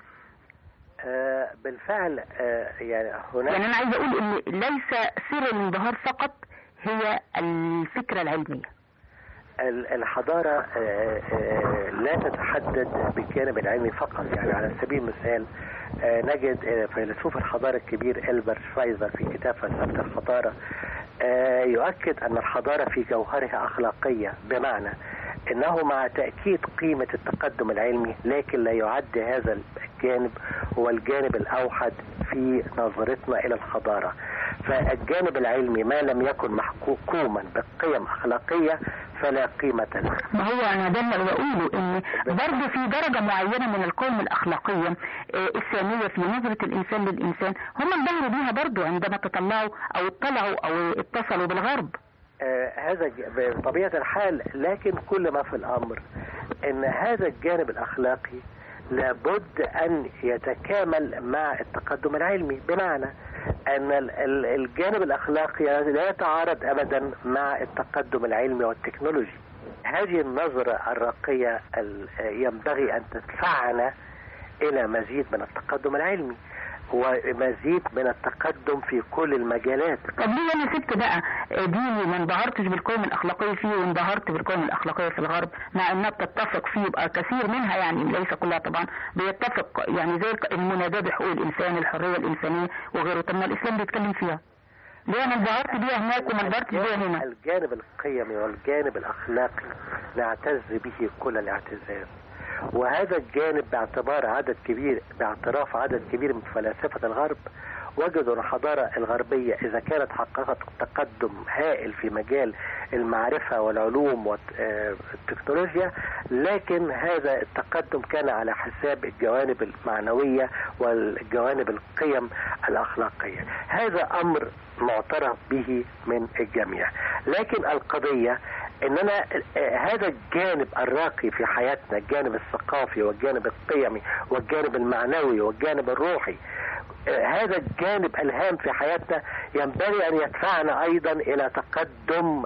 آه، بالفعل آه، يعني هناك يعني أنا عايز أقول إن ليس سر الانبهار فقط هي الفكرة العلمية ال- الحضارة آه، آه، لا تتحدد بالجانب العلمي فقط يعني على سبيل المثال آه، نجد آه، فيلسوف الحضارة الكبير إلبر شفايزر في كتاب فلسفة الحضارة آه، يؤكد أن الحضارة في جوهرها أخلاقية بمعنى انه مع تاكيد قيمه التقدم العلمي لكن لا يعد هذا الجانب هو الجانب الاوحد في نظرتنا الى الحضاره فالجانب العلمي ما لم يكن محكوما بقيم اخلاقيه فلا قيمه له ما هو انا ده اللي بقوله ان برضه في درجه معينه من القيم الاخلاقيه آه، الساميه في نظره الانسان للانسان هم انبهروا بيها برضه عندما تطلعوا او اطلعوا او اتصلوا بالغرب آه، هذا ج- بطبيعة الحال لكن كل ما في الأمر أن هذا الجانب الأخلاقي لابد أن يتكامل مع التقدم العلمي بمعنى أن ال- ال- الجانب الأخلاقي لا يتعارض أبدا مع التقدم العلمي والتكنولوجي هذه النظرة الراقية ال- ينبغي أن تدفعنا إلى مزيد من التقدم العلمي ومزيد من التقدم في كل المجالات طب ليه انا سبت بقى آه، ديني ما انبهرتش بالقيم الاخلاقيه فيه وانبهرت بالقيم الاخلاقيه في الغرب مع انها بتتفق فيه يبقى كثير منها يعني ليس كلها طبعا بيتفق يعني زي المناداه بحقوق الانسان الحريه الانسانيه وغيره طب ما الاسلام بيتكلم فيها ليه انا انبهرت بيها هناك وما انبهرتش بيها هنا الجانب القيمي والجانب الأخلاقي نعتز به كل الاعتزاز وهذا الجانب باعتبار عدد كبير باعتراف عدد كبير من فلاسفة الغرب وجدوا أن الحضارة الغربية إذا كانت حققت تقدم هائل في مجال المعرفة والعلوم والتكنولوجيا لكن هذا التقدم كان على حساب الجوانب المعنوية والجوانب القيم الأخلاقية هذا أمر معترف به من الجميع لكن القضية اننا آه، هذا الجانب الراقي في حياتنا الجانب الثقافي والجانب القيمي والجانب المعنوي والجانب الروحي آه، هذا الجانب الهام في حياتنا ينبغي ان يدفعنا ايضا الى تقدم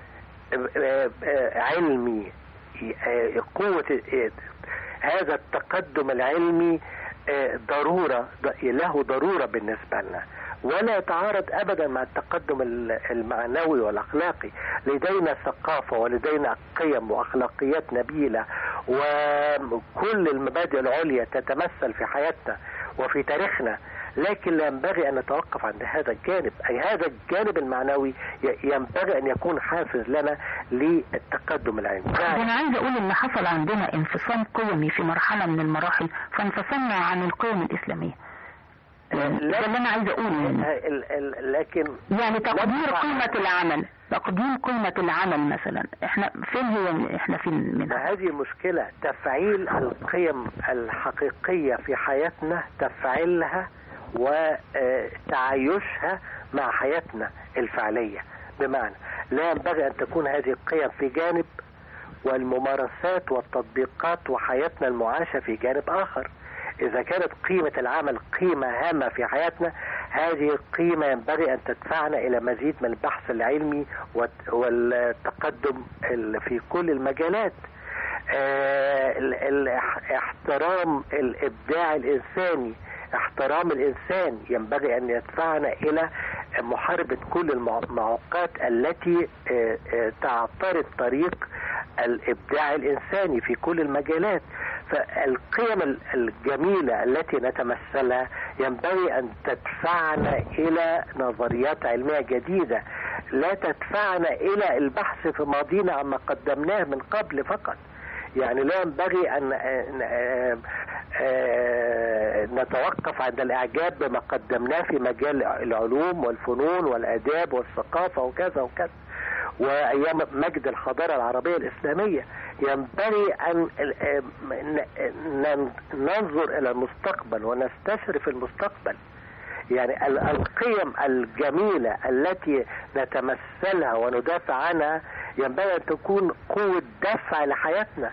آه، آه، علمي آه، قوة آه، هذا التقدم العلمي آه، ضرورة له ضرورة بالنسبة لنا ولا يتعارض ابدا مع التقدم ال- المعنوي والاخلاقي لدينا ثقافه ولدينا قيم واخلاقيات نبيله وكل المبادئ العليا تتمثل في حياتنا وفي تاريخنا لكن لا ينبغي ان نتوقف عند هذا الجانب اي هذا الجانب المعنوي ي- ينبغي ان يكون حافز لنا للتقدم العلمي انا عايز اقول ان حصل عندنا انفصام قيمي في مرحله من المراحل فانفصلنا عن القيم الاسلاميه ده اللي انا عايز اقوله يعني. ال- ال- لكن يعني تقدير قيمة العمل تقدير قيمة العمل مثلا احنا فين هي احنا فين منها هذه المشكلة تفعيل القيم الحقيقية في حياتنا تفعيلها وتعايشها مع حياتنا الفعلية بمعنى لا ينبغي أن تكون هذه القيم في جانب والممارسات والتطبيقات وحياتنا المعاشة في جانب آخر إذا كانت قيمة العمل قيمة هامة في حياتنا هذه القيمة ينبغي أن تدفعنا إلى مزيد من البحث العلمي والت- والتقدم ال- في كل المجالات آه، ال- ال- احترام الإبداع الإنساني احترام الإنسان ينبغي أن يدفعنا إلى محاربة كل المع- المعوقات التي آه، آه، تعترض طريق الإبداع الإنساني في كل المجالات فالقيم ال- الجميلة التي نتمثلها ينبغي أن تدفعنا إلى نظريات علمية جديدة لا تدفعنا إلى البحث في ماضينا عما قدمناه من قبل فقط يعني لا ينبغي أن أن- آه، آه، نتوقف عند الإعجاب بما قدمناه في مجال العلوم والفنون والآداب والثقافة وكذا وكذا وأيام مجد الحضارة العربية الإسلامية ينبغي أن ننظر إلى المستقبل ونستشرف المستقبل يعني القيم الجميلة التي نتمثلها وندافع عنها ينبغي أن تكون قوة دفع لحياتنا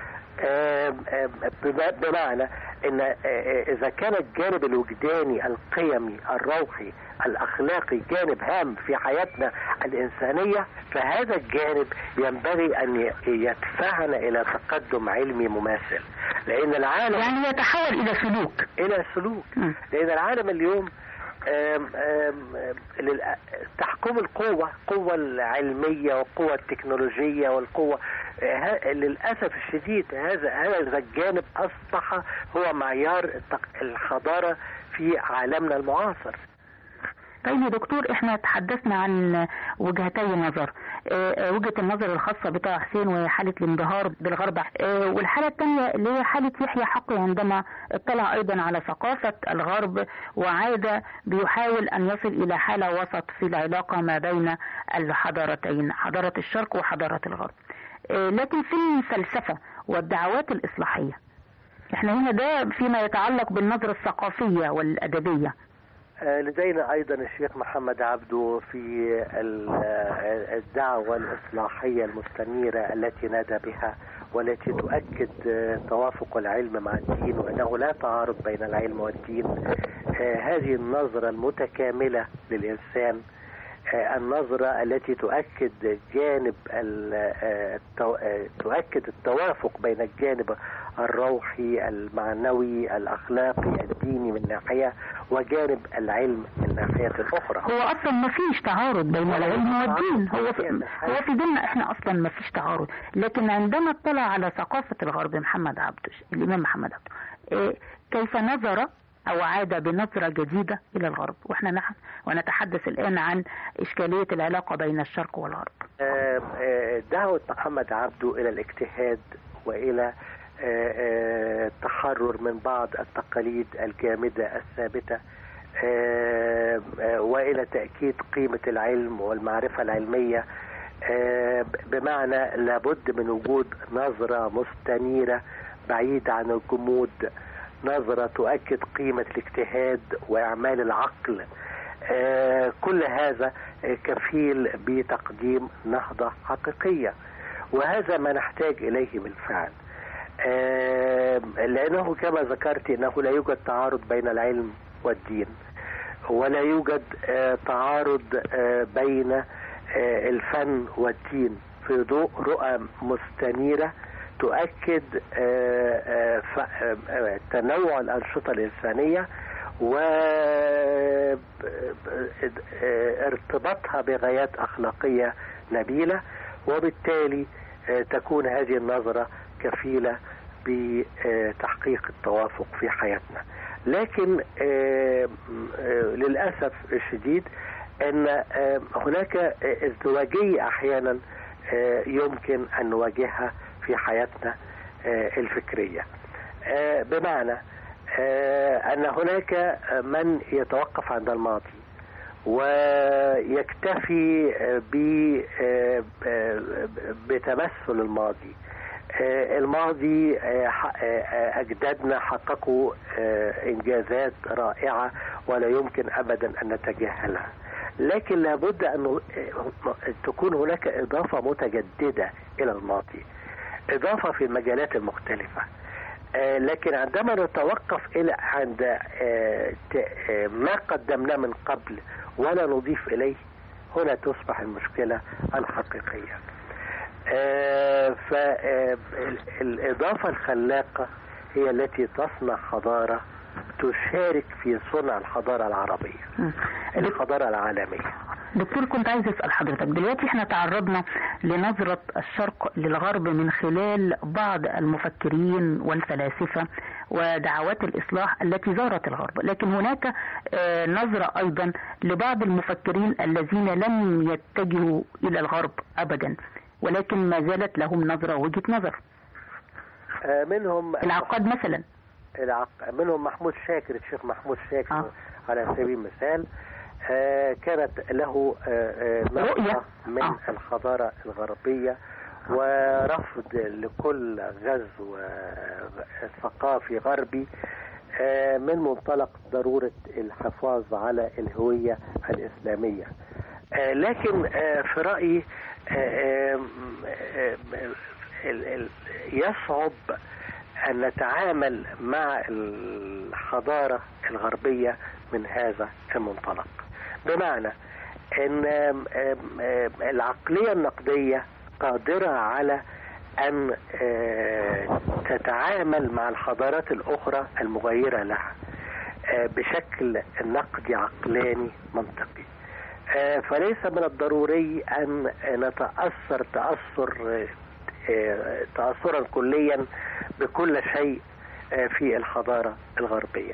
بمعنى ان اذا كان الجانب الوجداني القيمي الروحي الاخلاقي جانب هام في حياتنا الانسانيه فهذا الجانب ينبغي ان يدفعنا الى تقدم علمي مماثل لان العالم يعني يتحول الى سلوك الى سلوك لان العالم اليوم آم آم تحكم القوة القوة العلمية والقوة التكنولوجية والقوة للأسف الشديد هذا هذا الجانب أصبح هو معيار الحضارة في عالمنا المعاصر طيب يا دكتور احنا تحدثنا عن وجهتي النظر اه وجهة النظر الخاصة بطه حسين وهي حالة الانبهار بالغرب اه والحالة الثانية اللي هي حالة يحيى حقي عندما اطلع ايضا على ثقافة الغرب وعاد بيحاول ان يصل الى حالة وسط في العلاقة ما بين الحضارتين حضارة الشرق وحضارة الغرب اه لكن في الفلسفة والدعوات الإصلاحية احنا هنا ده فيما يتعلق بالنظرة الثقافية والأدبية لدينا ايضا الشيخ محمد عبده في الدعوه الاصلاحيه المستنيره التي نادى بها والتي تؤكد توافق العلم مع الدين وانه لا تعارض بين العلم والدين هذه النظره المتكامله للانسان النظرة التي تؤكد جانب تؤكد التوافق بين الجانب الروحي المعنوي الأخلاقي الديني من ناحية وجانب العلم من ناحية أخرى هو أصلا ما فيش تعارض بين العلم والدين هو في, هو في ديننا احنا أصلا ما فيش تعارض لكن عندما اطلع على ثقافة الغرب محمد عبده الإمام محمد عبده كيف نظر أو عاد بنظرة جديدة إلى الغرب وإحنا نحن ونتحدث الآن عن إشكالية العلاقة بين الشرق والغرب دعوة محمد عبده إلى الاجتهاد وإلى التحرر من بعض التقاليد الجامدة الثابتة وإلى تأكيد قيمة العلم والمعرفة العلمية بمعنى لابد من وجود نظرة مستنيرة بعيدة عن الجمود نظرة تؤكد قيمة الاجتهاد وإعمال العقل آه كل هذا كفيل بتقديم نهضة حقيقية وهذا ما نحتاج إليه بالفعل آه لأنه كما ذكرت أنه لا يوجد تعارض بين العلم والدين ولا يوجد آه تعارض بين الفن والدين في ضوء رؤى مستنيره تؤكد تنوع الأنشطة الإنسانية وارتباطها بغايات أخلاقية نبيلة وبالتالي تكون هذه النظرة كفيلة بتحقيق التوافق في حياتنا لكن للأسف الشديد أن هناك ازدواجية أحيانا يمكن أن نواجهها في حياتنا الفكرية بمعنى أن هناك من يتوقف عند الماضي ويكتفي بتمثل الماضي الماضي أجدادنا حققوا إنجازات رائعة ولا يمكن أبدا أن نتجاهلها لكن لابد أن تكون هناك إضافة متجددة إلى الماضي إضافة في المجالات المختلفة آه لكن عندما نتوقف إلى عند آه آه ما قدمناه من قبل ولا نضيف إليه هنا تصبح المشكلة الحقيقية فالإضافة الخلاقة هي التي تصنع حضارة تشارك في صنع الحضارة العربية الحضارة العالمية دكتور كنت عايز اسال حضرتك دلوقتي احنا تعرضنا لنظره الشرق للغرب من خلال بعض المفكرين والفلاسفه ودعوات الاصلاح التي زارت الغرب لكن هناك نظره ايضا لبعض المفكرين الذين لم يتجهوا الى الغرب ابدا ولكن ما زالت لهم نظره وجهه نظر منهم العقاد مثلا العق... منهم محمود شاكر الشيخ محمود شاكر على سبيل المثال آه، كانت له آه، آه، نظرة من الحضارة الغربية ورفض لكل غزو آه، ثقافي غربي آه، من منطلق ضرورة الحفاظ على الهوية الإسلامية آه، لكن آه، في رأيي آه، آم، آه، ال- ال- يصعب أن نتعامل مع الحضارة الغربية من هذا المنطلق بمعنى أن آم، آم، آم، العقلية النقدية قادرة على أن آه، تتعامل مع الحضارات الأخرى المغيرة لها آه، بشكل نقدي عقلاني منطقي آه، فليس من الضروري أن نتأثر تأثر آه، تأثرا كليا بكل شيء آه، في الحضارة الغربية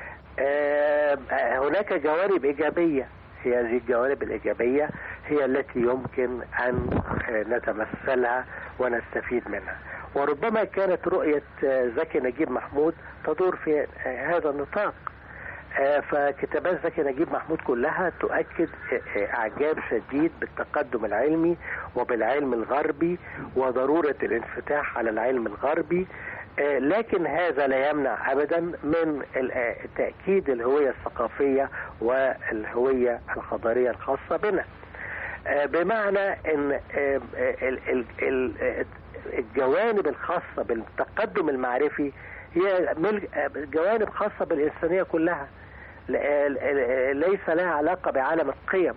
آه، هناك جوانب إيجابية هي هذه الجوانب الإيجابية هي التي يمكن أن آه، نتمثلها ونستفيد منها وربما كانت رؤية آه، زكي نجيب محمود تدور في آه، هذا النطاق آه، فكتابات زكي نجيب محمود كلها تؤكد آه، آه، اعجاب شديد بالتقدم العلمي وبالعلم الغربي وضروره الانفتاح على العلم الغربي آه، لكن هذا لا يمنع ابدا من ال- آه، تاكيد الهويه الثقافيه والهويه الحضاريه الخاصه بنا آه، بمعنى ان آه، آه، ال- ال- ال- آه، الجوانب الخاصه بالتقدم المعرفي هي مل- آه، جوانب خاصه بالانسانيه كلها ل- آه، ليس لها علاقه بعالم القيم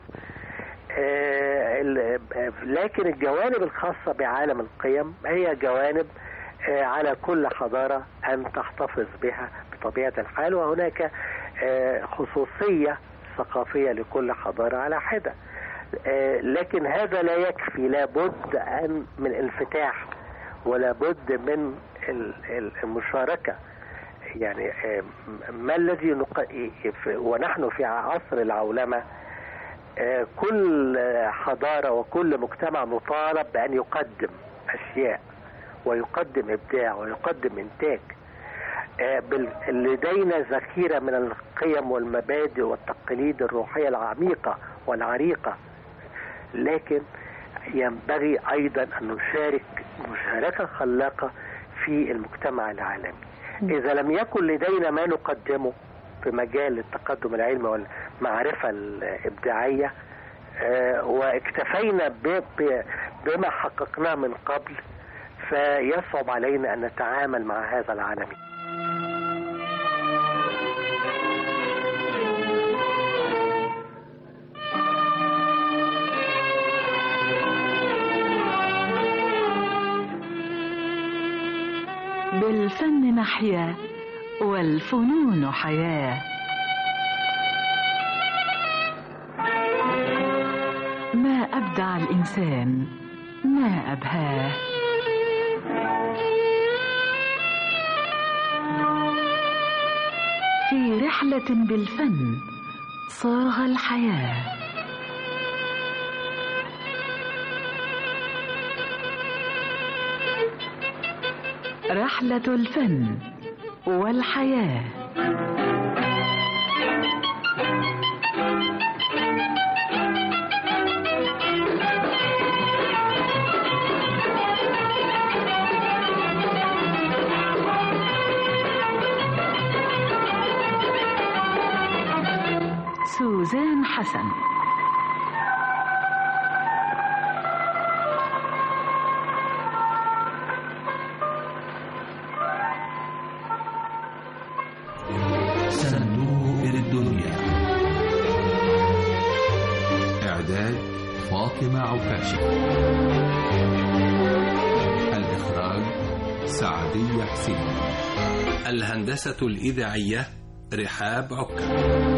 آه، ال- آه، لكن الجوانب الخاصه بعالم القيم هي جوانب آه، على كل حضاره ان تحتفظ بها بطبيعه الحال وهناك آه، خصوصيه ثقافيه لكل حضاره على حده آه، لكن هذا لا يكفي لابد ان من انفتاح ولا بد من ال- ال- المشاركه يعني آه، ما الذي نق... في- ونحن في عصر العولمه آه، كل آه، حضاره وكل مجتمع مطالب بان يقدم اشياء ويقدم ابداع ويقدم انتاج آه، بال- لدينا ذخيره من القيم والمبادئ والتقاليد الروحيه العميقه والعريقه لكن ينبغي ايضا ان نشارك مشاركه خلاقه في المجتمع العالمي اذا لم يكن لدينا ما نقدمه في مجال التقدم العلمي والمعرفه الابداعيه آه، واكتفينا ب- ب- بما حققناه من قبل فيصعب علينا ان نتعامل مع هذا العالم بالفن نحيا والفنون حياة ما أبدع الإنسان ما أبهاه في رحلة بالفن صاغ الحياه رحلة الفن والحياة سوزان حسن صندوق الدنيا إعداد فاطمة عكاشة الإخراج سعدية حسين الهندسة الإذاعية رحاب عكا